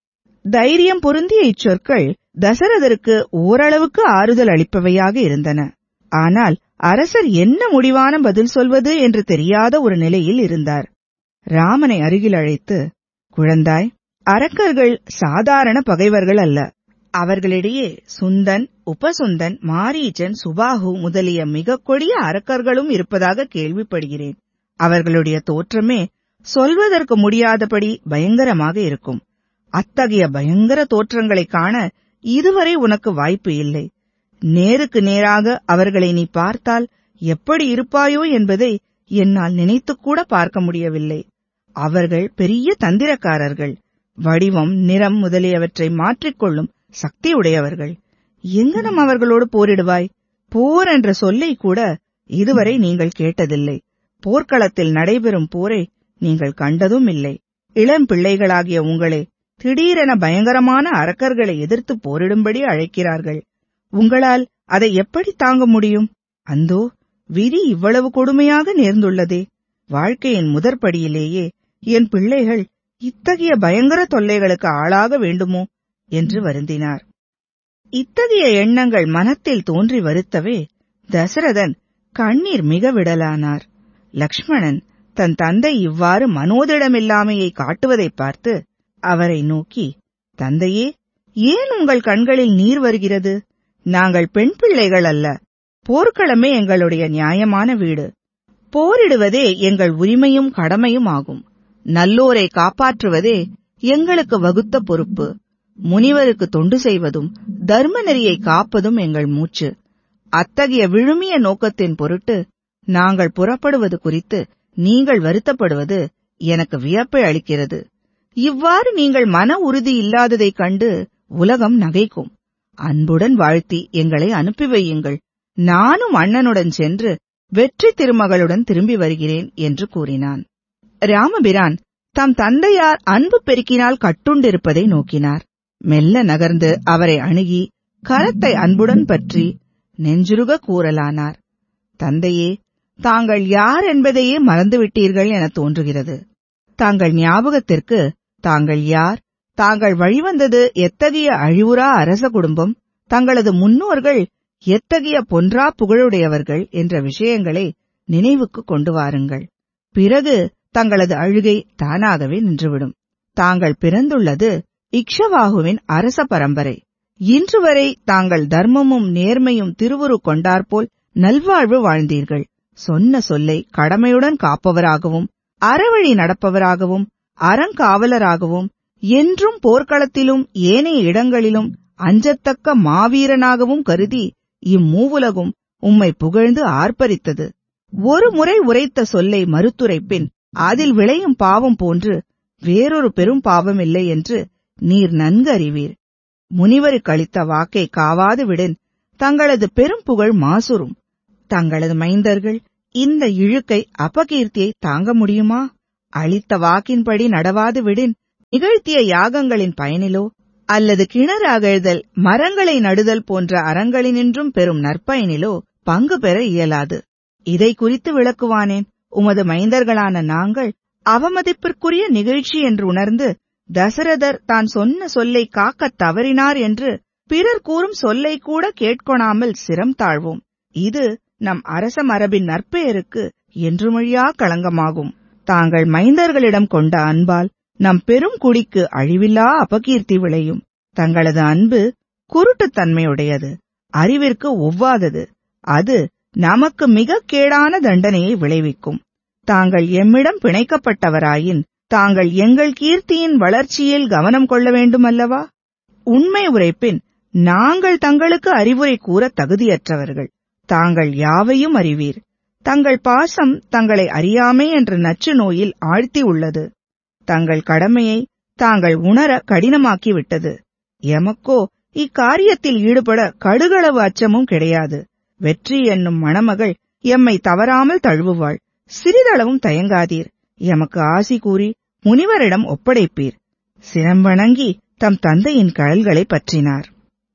தைரியம் பொருந்திய இச்சொற்கள் தசரதருக்கு ஓரளவுக்கு ஆறுதல் அளிப்பவையாக இருந்தன ஆனால் அரசர் என்ன முடிவான பதில் சொல்வது என்று தெரியாத ஒரு நிலையில் இருந்தார் ராமனை அருகில் அழைத்து குழந்தாய் அரக்கர்கள் சாதாரண பகைவர்கள் அல்ல அவர்களிடையே சுந்தன் உபசுந்தன் மாரீச்சன் சுபாகு முதலிய மிக கொடிய அரக்கர்களும் இருப்பதாக கேள்விப்படுகிறேன் அவர்களுடைய தோற்றமே சொல்வதற்கு முடியாதபடி பயங்கரமாக இருக்கும் அத்தகைய பயங்கர தோற்றங்களைக் காண இதுவரை உனக்கு வாய்ப்பு இல்லை நேருக்கு நேராக அவர்களை நீ பார்த்தால் எப்படி இருப்பாயோ என்பதை என்னால் நினைத்துக்கூட பார்க்க முடியவில்லை அவர்கள் பெரிய தந்திரக்காரர்கள் வடிவம் நிறம் முதலியவற்றை மாற்றிக்கொள்ளும் சக்தி உடையவர்கள் எங்கனம் அவர்களோடு போரிடுவாய் போர் என்ற சொல்லை கூட இதுவரை நீங்கள் கேட்டதில்லை போர்க்களத்தில் நடைபெறும் போரை நீங்கள் கண்டதும் இல்லை இளம் பிள்ளைகளாகிய உங்களை திடீரென பயங்கரமான அரக்கர்களை எதிர்த்து போரிடும்படி அழைக்கிறார்கள் உங்களால் அதை எப்படி தாங்க முடியும் அந்தோ விதி இவ்வளவு கொடுமையாக நேர்ந்துள்ளதே வாழ்க்கையின் முதற்படியிலேயே என் பிள்ளைகள் இத்தகைய பயங்கர தொல்லைகளுக்கு ஆளாக வேண்டுமோ என்று வருந்தினார் இத்தகைய எண்ணங்கள் மனத்தில் தோன்றி வருத்தவே தசரதன் கண்ணீர் மிக விடலானார் லக்ஷ்மணன் தன் தந்தை இவ்வாறு மனோதிடமில்லாமையை காட்டுவதைப் பார்த்து அவரை நோக்கி தந்தையே ஏன் உங்கள் கண்களில் நீர் வருகிறது நாங்கள் பெண் பிள்ளைகள் அல்ல போர்க்களமே எங்களுடைய நியாயமான வீடு போரிடுவதே எங்கள் உரிமையும் கடமையும் ஆகும் நல்லோரை காப்பாற்றுவதே எங்களுக்கு வகுத்த பொறுப்பு முனிவருக்கு தொண்டு செய்வதும் தர்ம நெறியை காப்பதும் எங்கள் மூச்சு அத்தகைய விழுமிய நோக்கத்தின் பொருட்டு நாங்கள் புறப்படுவது குறித்து நீங்கள் வருத்தப்படுவது எனக்கு வியப்பை அளிக்கிறது இவ்வாறு நீங்கள் மன உறுதி இல்லாததைக் கண்டு உலகம் நகைக்கும் அன்புடன் வாழ்த்தி எங்களை அனுப்பி வையுங்கள் நானும் அண்ணனுடன் சென்று வெற்றி திருமகளுடன் திரும்பி வருகிறேன் என்று கூறினான் ராமபிரான் தம் தந்தையார் அன்பு பெருக்கினால் கட்டுண்டிருப்பதை நோக்கினார் மெல்ல நகர்ந்து அவரை அணுகி கரத்தை அன்புடன் பற்றி நெஞ்சுருக கூறலானார் தந்தையே தாங்கள் யார் என்பதையே மறந்துவிட்டீர்கள் என தோன்றுகிறது தாங்கள் ஞாபகத்திற்கு தாங்கள் யார் தாங்கள் வழிவந்தது எத்தகைய அழிவுறா அரச குடும்பம் தங்களது முன்னோர்கள் எத்தகைய பொன்றா புகழுடையவர்கள் என்ற விஷயங்களை நினைவுக்கு கொண்டு வாருங்கள் பிறகு தங்களது அழுகை தானாகவே நின்றுவிடும் தாங்கள் பிறந்துள்ளது இக்ஷவாகுவின் அரச பரம்பரை இன்று வரை தாங்கள் தர்மமும் நேர்மையும் திருவுரு கொண்டாற்போல் நல்வாழ்வு வாழ்ந்தீர்கள் சொன்ன சொல்லை கடமையுடன் காப்பவராகவும் அறவழி நடப்பவராகவும் அறங்காவலராகவும் என்றும் போர்க்களத்திலும் ஏனைய இடங்களிலும் அஞ்சத்தக்க மாவீரனாகவும் கருதி இம்மூவுலகும் உம்மை புகழ்ந்து ஆர்ப்பரித்தது ஒரு முறை உரைத்த சொல்லை மறுத்துரைப்பின் அதில் விளையும் பாவம் போன்று வேறொரு பெரும் பாவமில்லை என்று நீர் நன்கு அறிவீர் முனிவருக்கு அளித்த வாக்கை காவாது விடின் தங்களது பெரும் புகழ் மாசுரும் தங்களது மைந்தர்கள் இந்த இழுக்கை அபகீர்த்தியை தாங்க முடியுமா அளித்த வாக்கின்படி நடவாது விடின் நிகழ்த்திய யாகங்களின் பயனிலோ அல்லது கிணறு அகழ்தல் மரங்களை நடுதல் போன்ற அறங்களினின்றும் பெறும் நற்பயனிலோ பங்கு பெற இயலாது இதை குறித்து விளக்குவானேன் உமது மைந்தர்களான நாங்கள் அவமதிப்பிற்குரிய நிகழ்ச்சி என்று உணர்ந்து தசரதர் தான் சொன்ன சொல்லை காக்கத் தவறினார் என்று பிறர் கூறும் சொல்லை கூட கேட்கொணாமல் சிரம் தாழ்வோம் இது நம் அரச மரபின் நற்பெயருக்கு என்றுமொழியா களங்கமாகும் தாங்கள் மைந்தர்களிடம் கொண்ட அன்பால் நம் பெரும் குடிக்கு அழிவில்லா அபகீர்த்தி விளையும் தங்களது அன்பு குருட்டுத்தன்மையுடையது அறிவிற்கு ஒவ்வாதது அது நமக்கு மிக கேடான தண்டனையை விளைவிக்கும் தாங்கள் எம்மிடம் பிணைக்கப்பட்டவராயின் தாங்கள் எங்கள் கீர்த்தியின் வளர்ச்சியில் கவனம் கொள்ள வேண்டுமல்லவா உண்மை உரைப்பின் நாங்கள் தங்களுக்கு அறிவுரை கூற தகுதியற்றவர்கள் தாங்கள் யாவையும் அறிவீர் தங்கள் பாசம் தங்களை அறியாமை என்ற நச்சு நோயில் ஆழ்த்தி உள்ளது தங்கள் கடமையை தாங்கள் உணர கடினமாக்கி விட்டது எமக்கோ இக்காரியத்தில் ஈடுபட கடுகளவு அச்சமும் கிடையாது வெற்றி என்னும் மணமகள் எம்மை தவறாமல் தழுவுவாள் சிறிதளவும் தயங்காதீர் எமக்கு ஆசி கூறி முனிவரிடம் ஒப்படைப்பீர் சிரம்பணங்கி தம் தந்தையின் கழல்களை பற்றினார்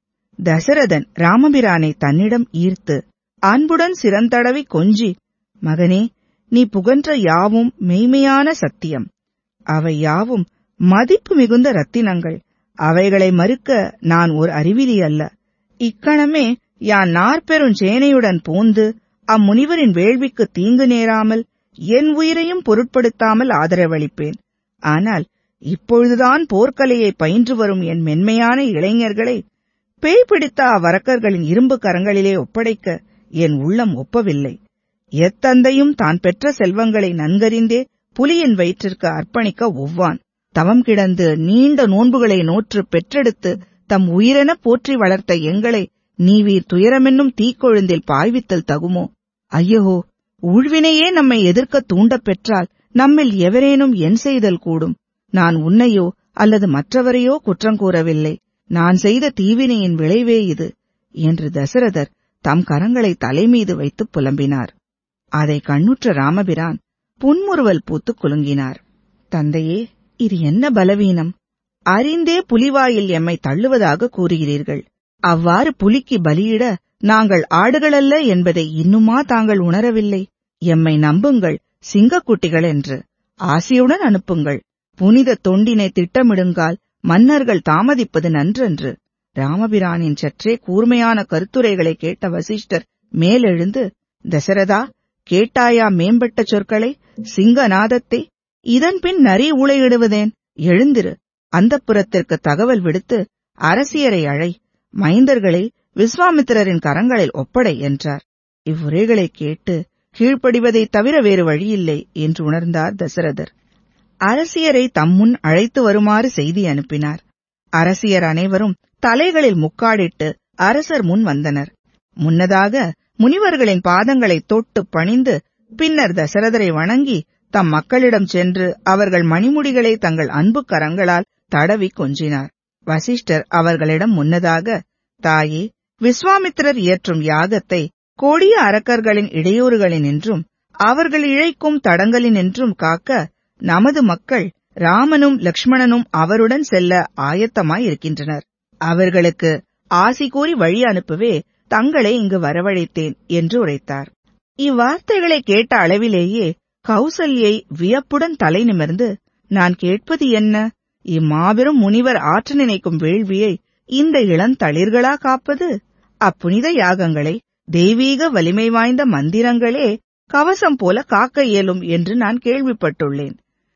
தசரதன் ராமபிரானை தன்னிடம் ஈர்த்து அன்புடன் சிறந்தடவி கொஞ்சி மகனே நீ புகன்ற யாவும் மெய்மையான சத்தியம் அவை யாவும் மதிப்பு மிகுந்த ரத்தினங்கள் அவைகளை மறுக்க நான் ஒரு அறிவிலி அல்ல இக்கணமே யான் நாற்பெரும் சேனையுடன் போந்து அம்முனிவரின் வேள்விக்கு தீங்கு நேராமல் என் உயிரையும் பொருட்படுத்தாமல் ஆதரவளிப்பேன் ஆனால் இப்பொழுதுதான் போர்க்கலையை பயின்று வரும் என் மென்மையான இளைஞர்களை பேய் பிடித்த அவ்வரக்கர்களின் இரும்பு கரங்களிலே ஒப்படைக்க என் உள்ளம் ஒப்பவில்லை எத்தந்தையும் தான் பெற்ற செல்வங்களை நன்கறிந்தே புலியின் வயிற்றிற்கு அர்ப்பணிக்க ஒவ்வான் தவம் கிடந்து நீண்ட நோன்புகளை நோற்று பெற்றெடுத்து தம் உயிரென போற்றி வளர்த்த எங்களை நீவீர் துயரமென்னும் தீக்கொழுந்தில் பாய்வித்தல் தகுமோ ஐயோ ஊழ்வினையே நம்மை எதிர்க்க தூண்டப் பெற்றால் நம்மில் எவரேனும் என் செய்தல் கூடும் நான் உன்னையோ அல்லது மற்றவரையோ குற்றம் கூறவில்லை நான் செய்த தீவினையின் விளைவே இது என்று தசரதர் தம் கரங்களை தலைமீது வைத்து புலம்பினார் அதை கண்ணுற்ற ராமபிரான் புன்முறுவல் பூத்து குலுங்கினார் தந்தையே இது என்ன பலவீனம் அறிந்தே புலிவாயில் எம்மை தள்ளுவதாக கூறுகிறீர்கள் அவ்வாறு புலிக்கு பலியிட நாங்கள் ஆடுகளல்ல என்பதை இன்னுமா தாங்கள் உணரவில்லை எம்மை நம்புங்கள் சிங்கக்குட்டிகள் என்று ஆசையுடன் அனுப்புங்கள் புனித தொண்டினை திட்டமிடுங்கால் மன்னர்கள் தாமதிப்பது நன்றன்று ராமபிரானின் சற்றே கூர்மையான கருத்துரைகளை கேட்ட வசிஷ்டர் மேலெழுந்து தசரதா கேட்டாயா மேம்பட்ட சொற்களை சிங்கநாதத்தை இதன்பின் நரி ஊழையிடுவதேன் எழுந்திரு அந்தப்புறத்திற்கு தகவல் விடுத்து அரசியரை அழை மைந்தர்களை விஸ்வாமித்திரரின் கரங்களில் ஒப்படை என்றார் இவ்வுரைகளை கேட்டு கீழ்ப்படிவதைத் தவிர வேறு வழியில்லை என்று உணர்ந்தார் தசரதர் அரசியரை தம்முன் அழைத்து வருமாறு செய்தி அனுப்பினார் அரசியர் அனைவரும் தலைகளில் முக்காடிட்டு அரசர் முன் வந்தனர் முன்னதாக முனிவர்களின் பாதங்களை தொட்டு பணிந்து பின்னர் தசரதரை வணங்கி தம் மக்களிடம் சென்று அவர்கள் மணிமுடிகளை தங்கள் அன்பு கரங்களால் தடவி கொஞ்சினார் வசிஷ்டர் அவர்களிடம் முன்னதாக தாயே விஸ்வாமித்திரர் இயற்றும் யாகத்தை கொடிய அரக்கர்களின் இடையூறுகளினின்றும் அவர்கள் இழைக்கும் தடங்கலினின்றும் காக்க நமது மக்கள் ராமனும் லக்ஷ்மணனும் அவருடன் செல்ல ஆயத்தமாயிருக்கின்றனர் அவர்களுக்கு ஆசி கூறி வழி அனுப்பவே தங்களை இங்கு வரவழைத்தேன் என்று உரைத்தார் இவ்வார்த்தைகளை கேட்ட அளவிலேயே கௌசல்யை வியப்புடன் தலை நிமிர்ந்து நான் கேட்பது என்ன இம்மாபெரும் முனிவர் ஆற்ற நினைக்கும் வேள்வியை இந்த இளந்தளிர்களா காப்பது அப்புனித யாகங்களை தெய்வீக வலிமை வாய்ந்த மந்திரங்களே கவசம் போல காக்க இயலும் என்று நான் கேள்விப்பட்டுள்ளேன்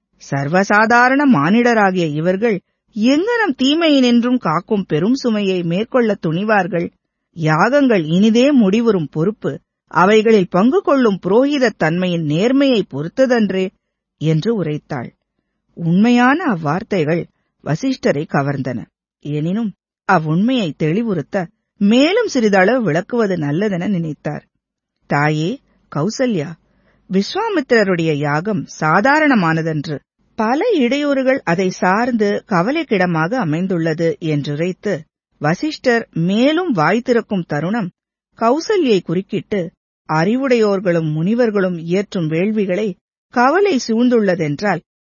சர்வசாதாரண மானிடராகிய இவர்கள் எங்கனம் தீமையினின்றும் காக்கும் பெரும் சுமையை மேற்கொள்ள துணிவார்கள் யாகங்கள் இனிதே முடிவுறும் பொறுப்பு அவைகளில் பங்கு கொள்ளும் புரோகிதத் தன்மையின் நேர்மையை பொறுத்ததன்றே என்று உரைத்தாள் உண்மையான அவ்வார்த்தைகள் வசிஷ்டரை கவர்ந்தன எனினும் அவ்வுண்மையை தெளிவுறுத்த மேலும் சிறிதளவு விளக்குவது நல்லதென நினைத்தார் தாயே கௌசல்யா விஸ்வாமித்திரருடைய யாகம் சாதாரணமானதன்று பல இடையூறுகள் அதை சார்ந்து கவலைக்கிடமாக அமைந்துள்ளது என்றுரைத்து வசிஷ்டர் மேலும் வாய் திறக்கும் தருணம் கௌசல்யை குறுக்கிட்டு அறிவுடையோர்களும் முனிவர்களும் இயற்றும் வேள்விகளை கவலை சூழ்ந்துள்ளதென்றால்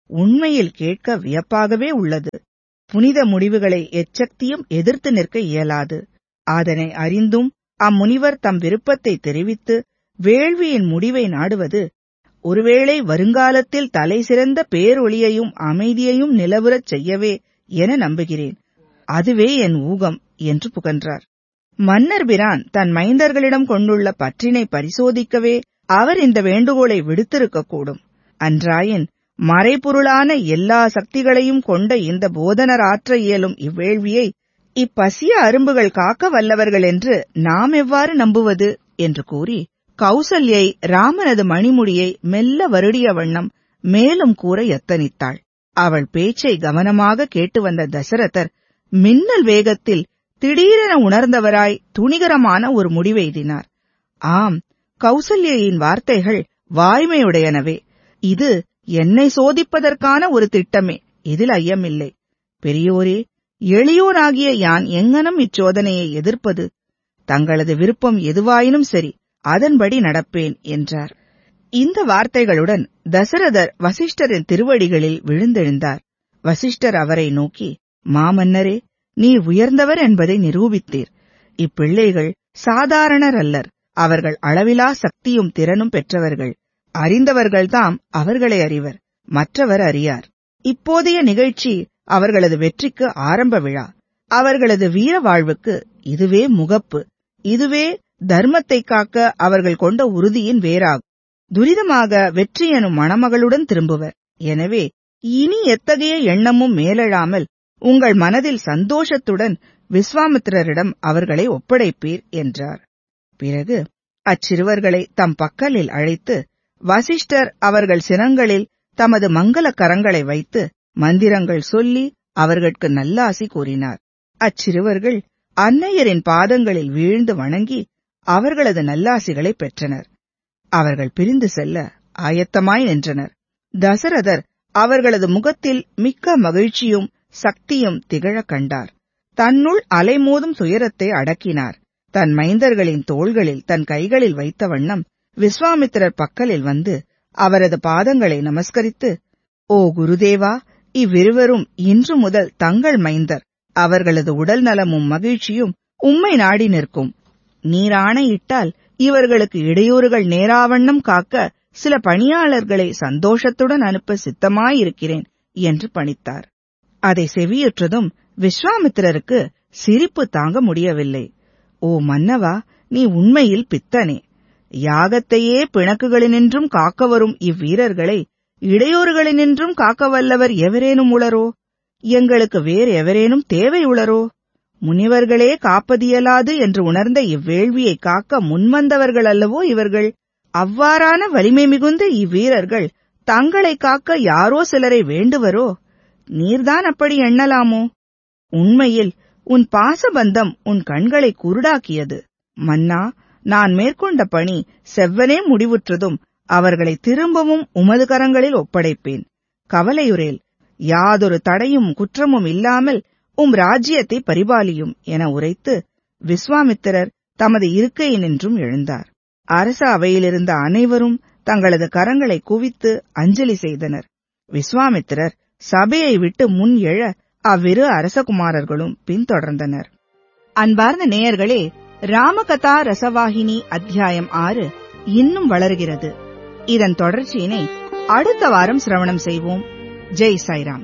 உண்மையில் கேட்க வியப்பாகவே உள்ளது புனித முடிவுகளை எச்சக்தியும் எதிர்த்து நிற்க இயலாது அதனை அறிந்தும் அம்முனிவர் தம் விருப்பத்தை தெரிவித்து வேள்வியின் முடிவை நாடுவது ஒருவேளை வருங்காலத்தில் தலை சிறந்த பேரொளியையும் அமைதியையும் நிலவுறச் செய்யவே என நம்புகிறேன் அதுவே என் ஊகம் என்று புகன்றார் மன்னர் பிரான் தன் மைந்தர்களிடம் கொண்டுள்ள பற்றினை பரிசோதிக்கவே அவர் இந்த வேண்டுகோளை விடுத்திருக்கக்கூடும் அன்றாயின் மறைபொருளான எல்லா சக்திகளையும் கொண்ட இந்த போதனர் ஆற்ற இயலும் இவ்வேள்வியை இப்பசிய அரும்புகள் காக்க வல்லவர்கள் என்று நாம் எவ்வாறு நம்புவது என்று கூறி கௌசல்யை ராமனது மணிமுடியை மெல்ல வருடிய வண்ணம் மேலும் கூற எத்தனித்தாள் அவள் பேச்சை கவனமாக கேட்டு வந்த தசரதர் மின்னல் வேகத்தில் திடீரென உணர்ந்தவராய் துணிகரமான ஒரு முடிவெய்தினார் ஆம் கௌசல்யின் வார்த்தைகள் வாய்மையுடையனவே இது என்னை சோதிப்பதற்கான ஒரு திட்டமே இதில் ஐயமில்லை பெரியோரே எளியோனாகிய யான் எங்கனம் இச்சோதனையை எதிர்ப்பது தங்களது விருப்பம் எதுவாயினும் சரி அதன்படி நடப்பேன் என்றார் இந்த வார்த்தைகளுடன் தசரதர் வசிஷ்டரின் திருவடிகளில் விழுந்தெழுந்தார் வசிஷ்டர் அவரை நோக்கி மாமன்னரே நீர் உயர்ந்தவர் என்பதை நிரூபித்தீர் இப்பிள்ளைகள் சாதாரணர் அல்லர் அவர்கள் அளவிலா சக்தியும் திறனும் பெற்றவர்கள் அறிந்தவர்கள்தாம் அவர்களை அறிவர் மற்றவர் அறியார் இப்போதைய நிகழ்ச்சி அவர்களது வெற்றிக்கு ஆரம்ப விழா அவர்களது வீர வாழ்வுக்கு இதுவே முகப்பு இதுவே தர்மத்தை காக்க அவர்கள் கொண்ட உறுதியின் வேறாகும் துரிதமாக வெற்றி எனும் மணமகளுடன் திரும்புவர் எனவே இனி எத்தகைய எண்ணமும் மேலெழாமல் உங்கள் மனதில் சந்தோஷத்துடன் விஸ்வாமித்திரரிடம் அவர்களை ஒப்படைப்பீர் என்றார் பிறகு அச்சிறுவர்களை தம் பக்கலில் அழைத்து வசிஷ்டர் அவர்கள் சிரங்களில் தமது மங்கள கரங்களை வைத்து மந்திரங்கள் சொல்லி அவர்களுக்கு நல்லாசி கூறினார் அச்சிறுவர்கள் அன்னையரின் பாதங்களில் வீழ்ந்து வணங்கி அவர்களது நல்லாசிகளை பெற்றனர் அவர்கள் பிரிந்து செல்ல ஆயத்தமாய் நின்றனர் தசரதர் அவர்களது முகத்தில் மிக்க மகிழ்ச்சியும் சக்தியும் திகழக் கண்டார் தன்னுள் அலைமோதும் துயரத்தை அடக்கினார் தன் மைந்தர்களின் தோள்களில் தன் கைகளில் வைத்த வண்ணம் விஸ்வாமித்திரர் பக்கலில் வந்து அவரது பாதங்களை நமஸ்கரித்து ஓ குருதேவா இவ்விருவரும் இன்று முதல் தங்கள் மைந்தர் அவர்களது உடல் நலமும் மகிழ்ச்சியும் உம்மை நாடி நிற்கும் நீர் ஆணையிட்டால் இவர்களுக்கு இடையூறுகள் நேராவண்ணம் காக்க சில பணியாளர்களை சந்தோஷத்துடன் அனுப்ப சித்தமாயிருக்கிறேன் என்று பணித்தார் அதை செவியுற்றதும் விஸ்வாமித்திரருக்கு சிரிப்பு தாங்க முடியவில்லை ஓ மன்னவா நீ உண்மையில் பித்தனே யாகத்தையே பிணக்குகளினின்றும் காக்க வரும் இவ்வீரர்களை இடையூறுகளினின்றும் காக்க வல்லவர் எவரேனும் உளரோ எங்களுக்கு வேறு எவரேனும் தேவை உளரோ முனிவர்களே காப்பதியலாது என்று உணர்ந்த இவ்வேள்வியை காக்க முன்வந்தவர்கள் அல்லவோ இவர்கள் அவ்வாறான வலிமை மிகுந்த இவ்வீரர்கள் தங்களை காக்க யாரோ சிலரை வேண்டுவரோ நீர்தான் அப்படி எண்ணலாமோ உண்மையில் உன் பாசபந்தம் உன் கண்களை குருடாக்கியது மன்னா நான் மேற்கொண்ட பணி செவ்வனே முடிவுற்றதும் அவர்களை திரும்பவும் உமது கரங்களில் ஒப்படைப்பேன் கவலையுறேல் யாதொரு தடையும் குற்றமும் இல்லாமல் உம் ராஜ்யத்தை பரிபாலியும் என உரைத்து விஸ்வாமித்திரர் தமது இருக்கையினின்றும் எழுந்தார் அரச அவையிலிருந்த அனைவரும் தங்களது கரங்களை குவித்து அஞ்சலி செய்தனர் விஸ்வாமித்திரர் சபையை விட்டு முன் எழ அவ்விரு அரசகுமாரர்களும் பின்தொடர்ந்தனர் அன்பார்ந்த நேயர்களே ராமகதா ரசவாகினி அத்தியாயம் ஆறு இன்னும் வளர்கிறது இதன் தொடர்ச்சியினை அடுத்த வாரம் சிரவணம் செய்வோம் ஜெய் சாய்ராம்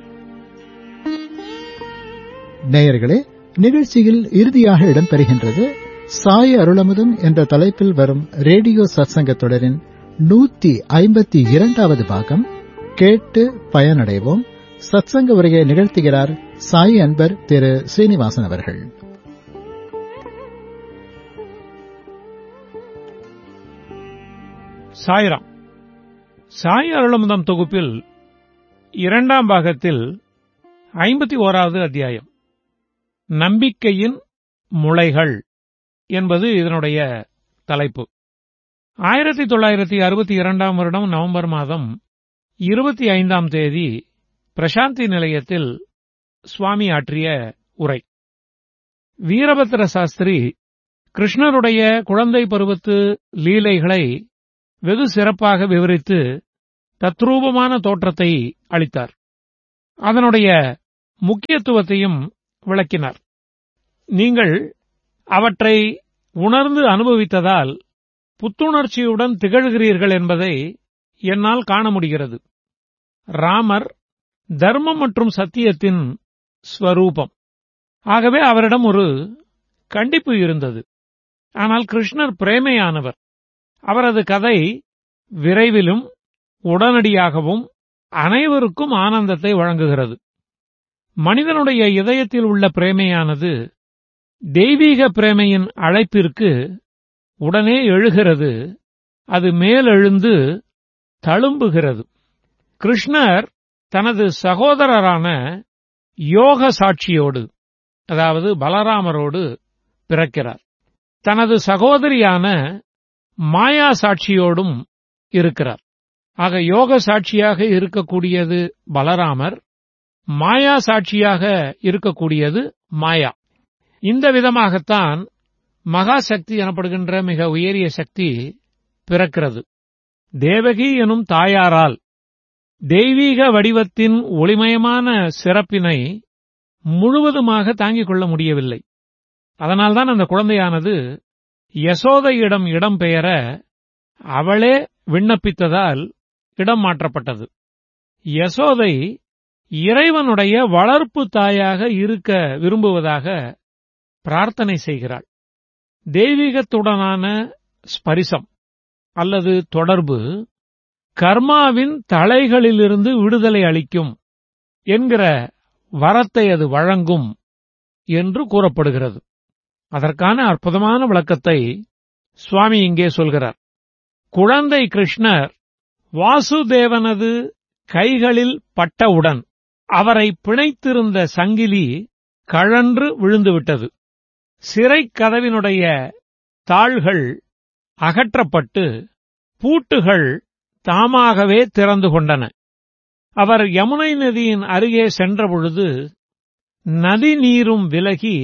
நேயர்களே நிகழ்ச்சியில் இறுதியாக இடம்பெறுகின்றது சாய அருளமுதம் என்ற தலைப்பில் வரும் ரேடியோ சத்சங்க தொடரின் நூத்தி ஐம்பத்தி இரண்டாவது பாகம் கேட்டு பயனடைவோம் சத்சங்க உரையை நிகழ்த்துகிறார் சாய் அன்பர் திரு சீனிவாசன் அவர்கள் சாய்ராம் சாய் அருளமுதம் தொகுப்பில் இரண்டாம் பாகத்தில் ஐம்பத்தி ஓராவது அத்தியாயம் நம்பிக்கையின் முளைகள் என்பது இதனுடைய தலைப்பு ஆயிரத்தி தொள்ளாயிரத்தி அறுபத்தி இரண்டாம் வருடம் நவம்பர் மாதம் இருபத்தி ஐந்தாம் தேதி பிரசாந்தி நிலையத்தில் சுவாமி ஆற்றிய உரை வீரபத்ர சாஸ்திரி கிருஷ்ணருடைய குழந்தை பருவத்து லீலைகளை வெகு சிறப்பாக விவரித்து தத்ரூபமான தோற்றத்தை அளித்தார் அதனுடைய முக்கியத்துவத்தையும் விளக்கினார் நீங்கள் அவற்றை உணர்ந்து அனுபவித்ததால் புத்துணர்ச்சியுடன் திகழ்கிறீர்கள் என்பதை என்னால் காண முடிகிறது ராமர் தர்மம் மற்றும் சத்தியத்தின் ஸ்வரூபம் ஆகவே அவரிடம் ஒரு கண்டிப்பு இருந்தது ஆனால் கிருஷ்ணர் பிரேமையானவர் அவரது கதை விரைவிலும் உடனடியாகவும் அனைவருக்கும் ஆனந்தத்தை வழங்குகிறது மனிதனுடைய இதயத்தில் உள்ள பிரேமையானது தெய்வீக பிரேமையின் அழைப்பிற்கு உடனே எழுகிறது அது மேலெழுந்து தழும்புகிறது கிருஷ்ணர் தனது சகோதரரான யோக சாட்சியோடு அதாவது பலராமரோடு பிறக்கிறார் தனது சகோதரியான மாயா சாட்சியோடும் இருக்கிறார் ஆக யோக சாட்சியாக இருக்கக்கூடியது பலராமர் மாயா சாட்சியாக இருக்கக்கூடியது மாயா இந்த விதமாகத்தான் மகா சக்தி எனப்படுகின்ற மிக உயரிய சக்தி பிறக்கிறது தேவகி எனும் தாயாரால் தெய்வீக வடிவத்தின் ஒளிமயமான சிறப்பினை முழுவதுமாக தாங்கிக் கொள்ள முடியவில்லை அதனால்தான் அந்த குழந்தையானது யசோதையிடம் இடம் பெயர அவளே விண்ணப்பித்ததால் இடம் மாற்றப்பட்டது யசோதை இறைவனுடைய வளர்ப்பு தாயாக இருக்க விரும்புவதாக பிரார்த்தனை செய்கிறாள் தெய்வீகத்துடனான ஸ்பரிசம் அல்லது தொடர்பு கர்மாவின் தலைகளிலிருந்து விடுதலை அளிக்கும் என்கிற வரத்தை அது வழங்கும் என்று கூறப்படுகிறது அதற்கான அற்புதமான விளக்கத்தை சுவாமி இங்கே சொல்கிறார் குழந்தை கிருஷ்ணர் வாசுதேவனது கைகளில் பட்டவுடன் அவரை பிணைத்திருந்த சங்கிலி கழன்று விழுந்துவிட்டது சிறைக் கதவினுடைய தாள்கள் அகற்றப்பட்டு பூட்டுகள் தாமாகவே திறந்து கொண்டன அவர் யமுனை நதியின் அருகே சென்றபொழுது நதி நீரும் விலகி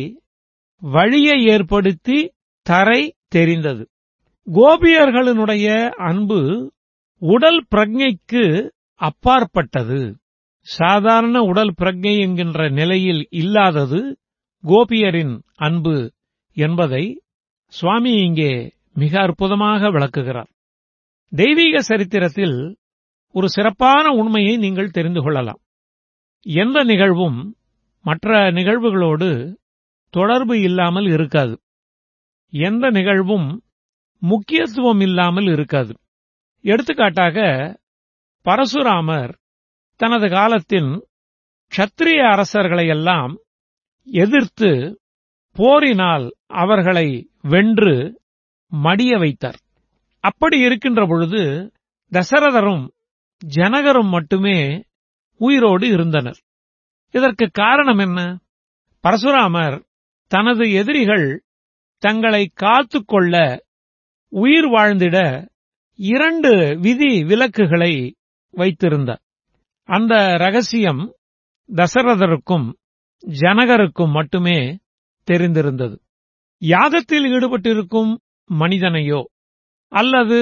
வழியை ஏற்படுத்தி தரை தெரிந்தது கோபியர்களினுடைய அன்பு உடல் பிரஜைக்கு அப்பாற்பட்டது சாதாரண உடல் பிரஜை என்கின்ற நிலையில் இல்லாதது கோபியரின் அன்பு என்பதை சுவாமி இங்கே மிக அற்புதமாக விளக்குகிறார் தெய்வீக சரித்திரத்தில் ஒரு சிறப்பான உண்மையை நீங்கள் தெரிந்து கொள்ளலாம் எந்த நிகழ்வும் மற்ற நிகழ்வுகளோடு தொடர்பு இல்லாமல் இருக்காது எந்த நிகழ்வும் முக்கியத்துவம் இல்லாமல் இருக்காது எடுத்துக்காட்டாக பரசுராமர் தனது காலத்தின் க்ஷத்திரிய அரசர்களையெல்லாம் எதிர்த்து போரினால் அவர்களை வென்று மடிய வைத்தார் அப்படி இருக்கின்ற பொழுது தசரதரும் ஜனகரும் மட்டுமே உயிரோடு இருந்தனர் இதற்கு காரணம் என்ன பரசுராமர் தனது எதிரிகள் தங்களை காத்துக்கொள்ள உயிர் வாழ்ந்திட இரண்டு விதி விலக்குகளை வைத்திருந்தார் அந்த ரகசியம் தசரதருக்கும் ஜனகருக்கும் மட்டுமே தெரிந்திருந்தது யாகத்தில் ஈடுபட்டிருக்கும் மனிதனையோ அல்லது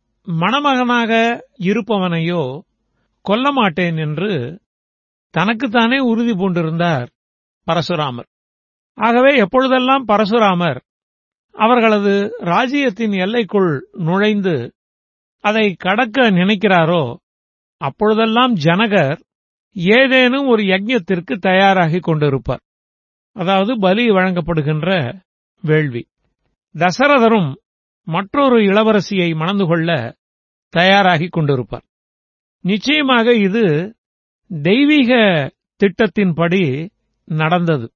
மணமகனாக இருப்பவனையோ கொல்ல மாட்டேன் என்று தனக்குத்தானே உறுதி பூண்டிருந்தார் பரசுராமர் ஆகவே எப்பொழுதெல்லாம் பரசுராமர் அவர்களது ராஜ்யத்தின் எல்லைக்குள் நுழைந்து அதை கடக்க நினைக்கிறாரோ அப்பொழுதெல்லாம் ஜனகர் ஏதேனும் ஒரு யஜ்ஞத்திற்கு தயாராகிக் கொண்டிருப்பார் அதாவது பலி வழங்கப்படுகின்ற வேள்வி தசரதரும் மற்றொரு இளவரசியை மணந்து கொள்ள தயாராகிக் கொண்டிருப்பார் நிச்சயமாக இது தெய்வீக திட்டத்தின்படி நடந்தது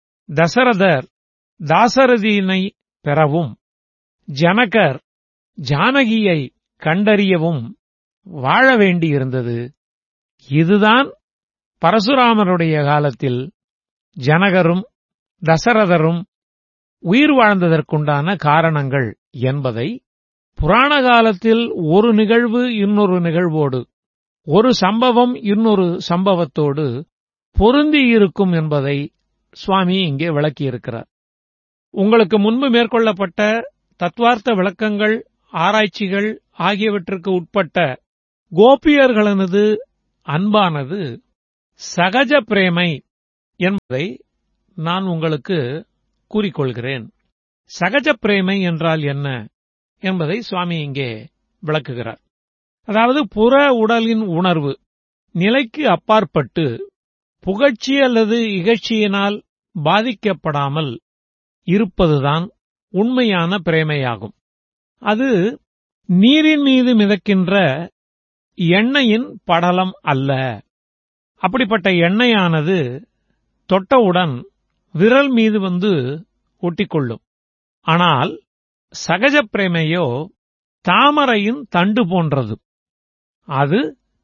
தசரதர் தாசரதியினை பெறவும் ஜனகர் ஜானகியை கண்டறியவும் வாழ வேண்டியிருந்தது இதுதான் பரசுராமருடைய காலத்தில் ஜனகரும் தசரதரும் உயிர் வாழ்ந்ததற்குண்டான காரணங்கள் என்பதை புராண காலத்தில் ஒரு நிகழ்வு இன்னொரு நிகழ்வோடு ஒரு சம்பவம் இன்னொரு சம்பவத்தோடு பொருந்தி இருக்கும் என்பதை சுவாமி இங்கே விளக்கியிருக்கிறார் உங்களுக்கு முன்பு மேற்கொள்ளப்பட்ட தத்துவார்த்த விளக்கங்கள் ஆராய்ச்சிகள் ஆகியவற்றுக்கு உட்பட்ட கோபியர்களனது அன்பானது சகஜ பிரேமை என்பதை நான் உங்களுக்கு கூறிக்கொள்கிறேன் சகஜ பிரேமை என்றால் என்ன என்பதை சுவாமி இங்கே விளக்குகிறார் அதாவது புற உடலின் உணர்வு நிலைக்கு அப்பாற்பட்டு புகழ்ச்சி அல்லது இகழ்ச்சியினால் பாதிக்கப்படாமல் இருப்பதுதான் உண்மையான பிரேமையாகும் அது நீரின் மீது மிதக்கின்ற எண்ணெயின் படலம் அல்ல அப்படிப்பட்ட எண்ணெயானது தொட்டவுடன் விரல் மீது வந்து ஒட்டிக்கொள்ளும் ஆனால் சகஜ பிரேமையோ தாமரையின் தண்டு போன்றது அது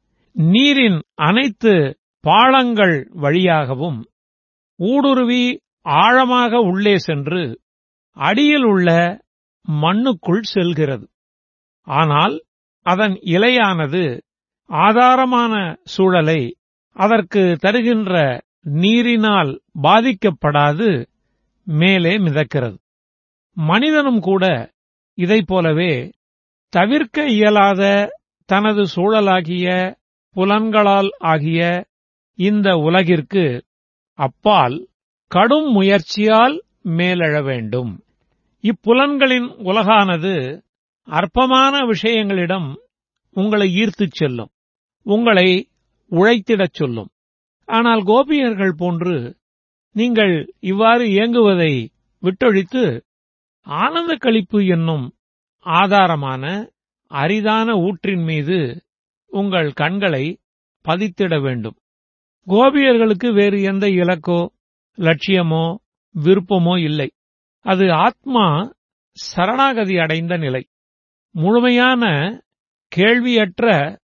நீரின் அனைத்து பாளங்கள் வழியாகவும் ஊடுருவி ஆழமாக உள்ளே சென்று அடியில் உள்ள மண்ணுக்குள் செல்கிறது ஆனால் அதன் இலையானது ஆதாரமான சூழலை அதற்கு தருகின்ற நீரினால் பாதிக்கப்படாது மேலே மிதக்கிறது மனிதனும் கூட இதைப் போலவே தவிர்க்க இயலாத தனது சூழலாகிய புலன்களால் ஆகிய இந்த உலகிற்கு அப்பால் கடும் முயற்சியால் மேலெழ வேண்டும் இப்புலன்களின் உலகானது அற்பமான விஷயங்களிடம் உங்களை ஈர்த்துச் செல்லும் உங்களை உழைத்திடச் சொல்லும் ஆனால் கோபியர்கள் போன்று நீங்கள் இவ்வாறு இயங்குவதை விட்டொழித்து ஆனந்த களிப்பு என்னும் ஆதாரமான அரிதான ஊற்றின் மீது உங்கள் கண்களை பதித்திட வேண்டும் கோபியர்களுக்கு வேறு எந்த இலக்கோ லட்சியமோ விருப்பமோ இல்லை அது ஆத்மா சரணாகதி அடைந்த நிலை முழுமையான கேள்வியற்ற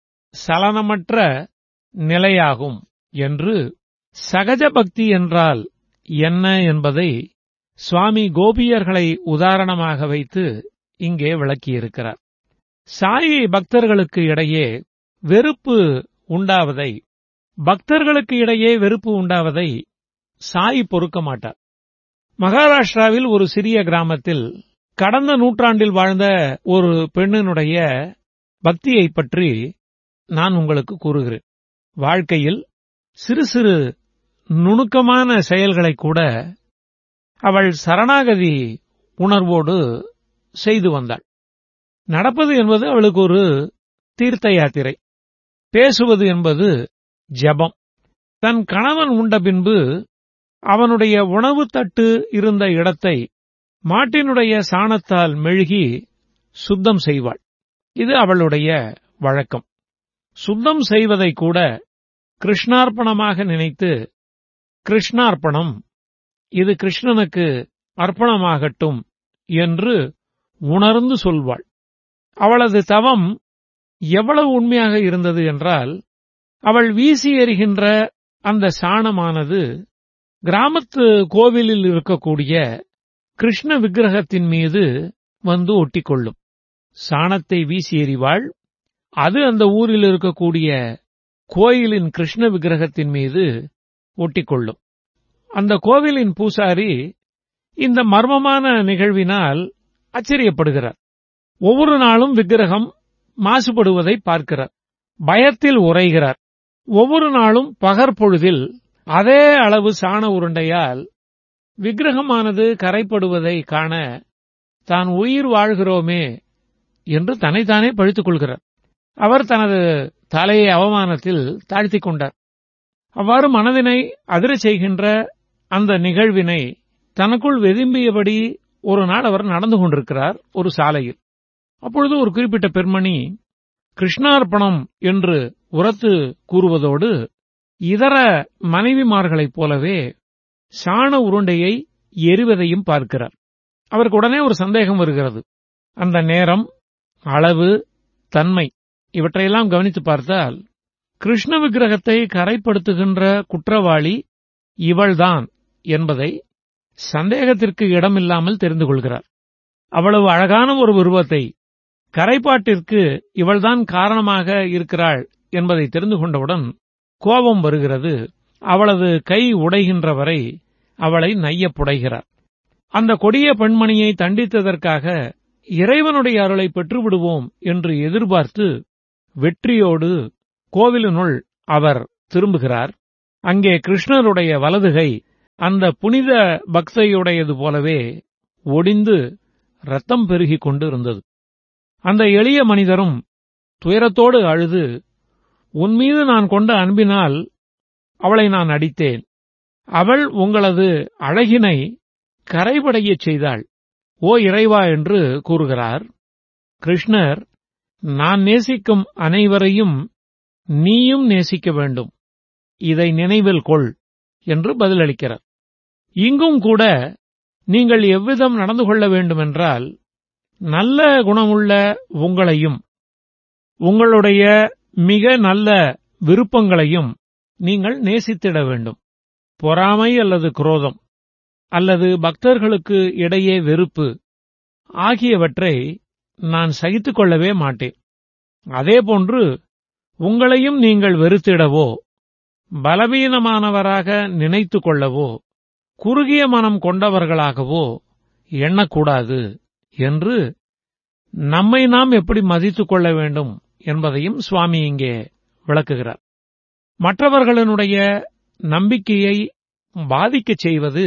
சலனமற்ற நிலையாகும் என்று சகஜ பக்தி என்றால் என்ன என்பதை சுவாமி கோபியர்களை உதாரணமாக வைத்து இங்கே விளக்கியிருக்கிறார் சாயி பக்தர்களுக்கு இடையே வெறுப்பு உண்டாவதை பக்தர்களுக்கு இடையே வெறுப்பு உண்டாவதை சாயி பொறுக்க மாட்டார் மகாராஷ்டிராவில் ஒரு சிறிய கிராமத்தில் கடந்த நூற்றாண்டில் வாழ்ந்த ஒரு பெண்ணினுடைய பக்தியைப் பற்றி நான் உங்களுக்கு கூறுகிறேன் வாழ்க்கையில் சிறு சிறு நுணுக்கமான செயல்களை கூட அவள் சரணாகதி உணர்வோடு செய்து வந்தாள் நடப்பது என்பது அவளுக்கு ஒரு தீர்த்த யாத்திரை பேசுவது என்பது ஜபம் தன் கணவன் உண்ட பின்பு அவனுடைய உணவு தட்டு இருந்த இடத்தை மாட்டினுடைய சாணத்தால் மெழுகி சுத்தம் செய்வாள் இது அவளுடைய வழக்கம் சுத்தம் செய்வதை கூட கிருஷ்ணார்ப்பணமாக நினைத்து கிருஷ்ணார்ப்பணம் இது கிருஷ்ணனுக்கு அர்ப்பணமாகட்டும் என்று உணர்ந்து சொல்வாள் அவளது தவம் எவ்வளவு உண்மையாக இருந்தது என்றால் அவள் வீசி எறிகின்ற அந்த சாணமானது கிராமத்து கோவிலில் இருக்கக்கூடிய கிருஷ்ண விக்கிரகத்தின் மீது வந்து ஒட்டிக்கொள்ளும் சாணத்தை வீசி எறிவாள் அது அந்த ஊரில் இருக்கக்கூடிய கோயிலின் கிருஷ்ண விக்கிரகத்தின் மீது ஒட்டிக்கொள்ளும் அந்த கோவிலின் பூசாரி இந்த மர்மமான நிகழ்வினால் ஆச்சரியப்படுகிறார் ஒவ்வொரு நாளும் விக்கிரகம் மாசுபடுவதை பார்க்கிறார் பயத்தில் உரைகிறார் ஒவ்வொரு நாளும் பகற்பொழுதில் அதே அளவு சாண உருண்டையால் விக்கிரகமானது கரைப்படுவதை காண தான் உயிர் வாழ்கிறோமே என்று தன்னைத்தானே பழித்துக் கொள்கிறார் அவர் தனது தலையை அவமானத்தில் தாழ்த்திக் கொண்டார் அவ்வாறு மனதினை அதிரச் செய்கின்ற அந்த நிகழ்வினை தனக்குள் வெதும்பியபடி ஒரு நாள் அவர் நடந்து கொண்டிருக்கிறார் ஒரு சாலையில் அப்பொழுது ஒரு குறிப்பிட்ட பெண்மணி கிருஷ்ணார்ப்பணம் என்று உரத்து கூறுவதோடு இதர மனைவிமார்களைப் போலவே சாண உருண்டையை எரிவதையும் பார்க்கிறார் அவருக்கு உடனே ஒரு சந்தேகம் வருகிறது அந்த நேரம் அளவு தன்மை இவற்றையெல்லாம் கவனித்து பார்த்தால் கிருஷ்ண விக்கிரகத்தை கரைப்படுத்துகின்ற குற்றவாளி இவள்தான் என்பதை சந்தேகத்திற்கு இடமில்லாமல் தெரிந்து கொள்கிறார் அவ்வளவு அழகான ஒரு உருவத்தை கரைப்பாட்டிற்கு இவள்தான் காரணமாக இருக்கிறாள் என்பதை தெரிந்து கொண்டவுடன் கோபம் வருகிறது அவளது கை உடைகின்ற வரை அவளை நையப் புடைகிறார் அந்த கொடிய பெண்மணியை தண்டித்ததற்காக இறைவனுடைய அருளை பெற்றுவிடுவோம் என்று எதிர்பார்த்து வெற்றியோடு கோவிலினுள் அவர் திரும்புகிறார் அங்கே கிருஷ்ணருடைய வலதுகை அந்த புனித பக்தையுடையது போலவே ஒடிந்து ரத்தம் பெருகிக் கொண்டு இருந்தது அந்த எளிய மனிதரும் துயரத்தோடு அழுது உன் மீது நான் கொண்ட அன்பினால் அவளை நான் அடித்தேன் அவள் உங்களது அழகினை கரைபடையச் செய்தாள் ஓ இறைவா என்று கூறுகிறார் கிருஷ்ணர் நான் நேசிக்கும் அனைவரையும் நீயும் நேசிக்க வேண்டும் இதை நினைவில் கொள் என்று பதிலளிக்கிறார் இங்கும் கூட நீங்கள் எவ்விதம் நடந்து கொள்ள வேண்டுமென்றால் நல்ல குணமுள்ள உங்களையும் உங்களுடைய மிக நல்ல விருப்பங்களையும் நீங்கள் நேசித்திட வேண்டும் பொறாமை அல்லது குரோதம் அல்லது பக்தர்களுக்கு இடையே வெறுப்பு ஆகியவற்றை நான் சகித்துக் கொள்ளவே மாட்டேன் அதேபோன்று உங்களையும் நீங்கள் வெறுத்திடவோ பலவீனமானவராக நினைத்துக் கொள்ளவோ குறுகிய மனம் கொண்டவர்களாகவோ எண்ணக்கூடாது என்று நம்மை நாம் எப்படி மதித்துக் கொள்ள வேண்டும் என்பதையும் சுவாமி இங்கே விளக்குகிறார் மற்றவர்களினுடைய நம்பிக்கையை பாதிக்கச் செய்வது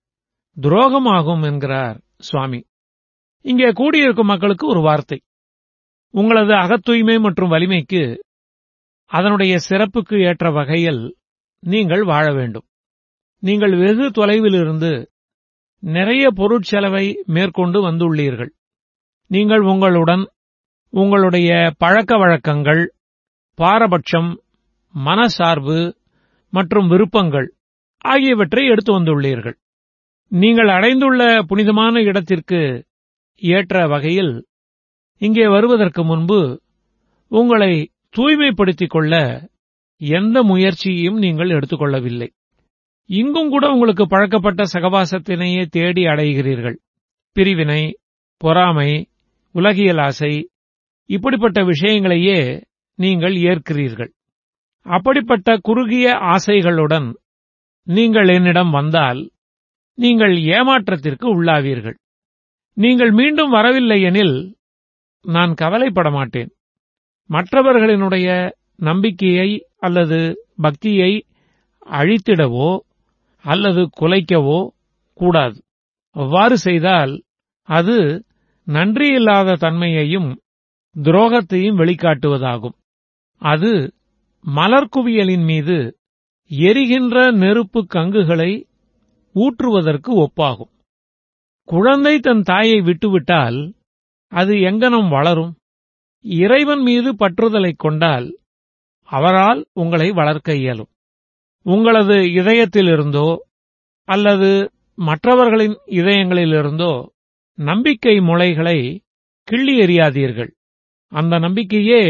துரோகமாகும் என்கிறார் சுவாமி இங்கே கூடியிருக்கும் மக்களுக்கு ஒரு வார்த்தை உங்களது அகத்தூய்மை மற்றும் வலிமைக்கு அதனுடைய சிறப்புக்கு ஏற்ற வகையில் நீங்கள் வாழ வேண்டும் நீங்கள் வெகு தொலைவிலிருந்து நிறைய பொருட்செலவை மேற்கொண்டு வந்துள்ளீர்கள் நீங்கள் உங்களுடன் உங்களுடைய பழக்க வழக்கங்கள் பாரபட்சம் மனசார்பு மற்றும் விருப்பங்கள் ஆகியவற்றை எடுத்து வந்துள்ளீர்கள் நீங்கள் அடைந்துள்ள புனிதமான இடத்திற்கு ஏற்ற வகையில் இங்கே வருவதற்கு முன்பு உங்களை தூய்மைப்படுத்திக் கொள்ள எந்த முயற்சியையும் நீங்கள் எடுத்துக்கொள்ளவில்லை இங்கும் கூட உங்களுக்கு பழக்கப்பட்ட சகவாசத்தினையே தேடி அடைகிறீர்கள் பிரிவினை பொறாமை உலகியல் ஆசை இப்படிப்பட்ட விஷயங்களையே நீங்கள் ஏற்கிறீர்கள் அப்படிப்பட்ட குறுகிய ஆசைகளுடன் நீங்கள் என்னிடம் வந்தால் நீங்கள் ஏமாற்றத்திற்கு உள்ளாவீர்கள் நீங்கள் மீண்டும் வரவில்லை எனில் நான் கவலைப்பட மாட்டேன் மற்றவர்களினுடைய நம்பிக்கையை அல்லது பக்தியை அழித்திடவோ அல்லது குலைக்கவோ கூடாது அவ்வாறு செய்தால் அது நன்றியில்லாத தன்மையையும் துரோகத்தையும் வெளிக்காட்டுவதாகும் அது மலர்குவியலின் மீது எரிகின்ற நெருப்பு கங்குகளை ஊற்றுவதற்கு ஒப்பாகும் குழந்தை தன் தாயை விட்டுவிட்டால் அது எங்கனம் வளரும் இறைவன் மீது பற்றுதலைக் கொண்டால் அவரால் உங்களை வளர்க்க இயலும் உங்களது இதயத்திலிருந்தோ அல்லது மற்றவர்களின் இதயங்களிலிருந்தோ நம்பிக்கை முளைகளை கிள்ளி எறியாதீர்கள் அந்த நம்பிக்கையே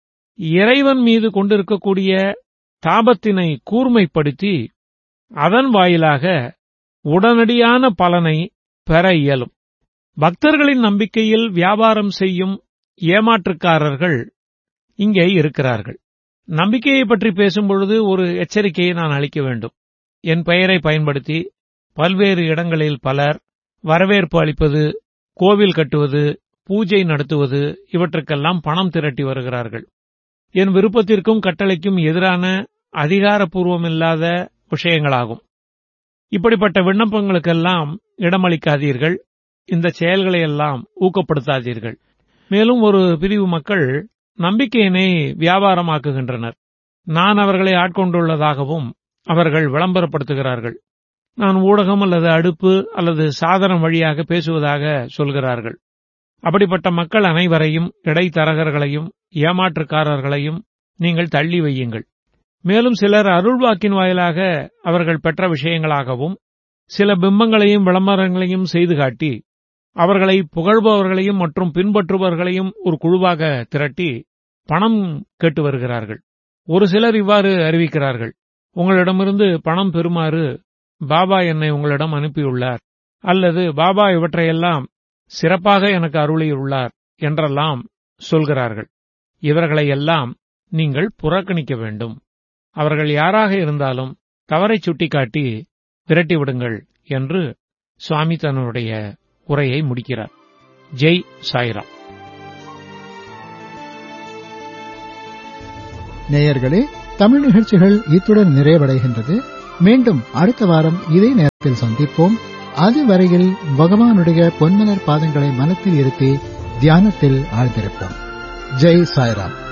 இறைவன் மீது கொண்டிருக்கக்கூடிய தாபத்தினை கூர்மைப்படுத்தி அதன் வாயிலாக உடனடியான பலனை பெற இயலும் பக்தர்களின் நம்பிக்கையில் வியாபாரம் செய்யும் ஏமாற்றுக்காரர்கள் இங்கே இருக்கிறார்கள் நம்பிக்கையை பற்றி பேசும்பொழுது ஒரு எச்சரிக்கையை நான் அளிக்க வேண்டும் என் பெயரை பயன்படுத்தி பல்வேறு இடங்களில் பலர் வரவேற்பு அளிப்பது கோவில் கட்டுவது பூஜை நடத்துவது இவற்றுக்கெல்லாம் பணம் திரட்டி வருகிறார்கள் என் விருப்பத்திற்கும் கட்டளைக்கும் எதிரான அதிகாரப்பூர்வமில்லாத விஷயங்களாகும் இப்படிப்பட்ட விண்ணப்பங்களுக்கெல்லாம் இடமளிக்காதீர்கள் இந்த செயல்களை எல்லாம் ஊக்கப்படுத்தாதீர்கள் மேலும் ஒரு பிரிவு மக்கள் நம்பிக்கையினை வியாபாரமாக்குகின்றனர் நான் அவர்களை ஆட்கொண்டுள்ளதாகவும் அவர்கள் விளம்பரப்படுத்துகிறார்கள் நான் ஊடகம் அல்லது அடுப்பு அல்லது சாதனம் வழியாக பேசுவதாக சொல்கிறார்கள் அப்படிப்பட்ட மக்கள் அனைவரையும் இடைத்தரகர்களையும் ஏமாற்றுக்காரர்களையும் நீங்கள் தள்ளி வையுங்கள் மேலும் சிலர் அருள்வாக்கின் வாயிலாக அவர்கள் பெற்ற விஷயங்களாகவும் சில பிம்பங்களையும் விளம்பரங்களையும் செய்து காட்டி அவர்களை புகழ்பவர்களையும் மற்றும் பின்பற்றுபவர்களையும் ஒரு குழுவாக திரட்டி பணம் கேட்டு வருகிறார்கள் ஒரு சிலர் இவ்வாறு அறிவிக்கிறார்கள் உங்களிடமிருந்து பணம் பெறுமாறு பாபா என்னை உங்களிடம் அனுப்பியுள்ளார் அல்லது பாபா இவற்றையெல்லாம் சிறப்பாக எனக்கு அருளியுள்ளார் என்றெல்லாம் சொல்கிறார்கள் இவர்களை எல்லாம் நீங்கள் புறக்கணிக்க வேண்டும் அவர்கள் யாராக இருந்தாலும் தவறை சுட்டிக்காட்டி விரட்டிவிடுங்கள் என்று சுவாமி தன்னுடைய உரையை முடிக்கிறார் ஜெய் சாய்ராம் நேயர்களே தமிழ் நிகழ்ச்சிகள் இத்துடன் நிறைவடைகின்றது மீண்டும் அடுத்த வாரம் இதே நேரத்தில் சந்திப்போம் அதுவரையில் பகவானுடைய பொன்மலர் பாதங்களை மனத்தில் இருத்தி தியானத்தில் ஆழ்ந்திருப்போம் ஜெய் சாய்ராம்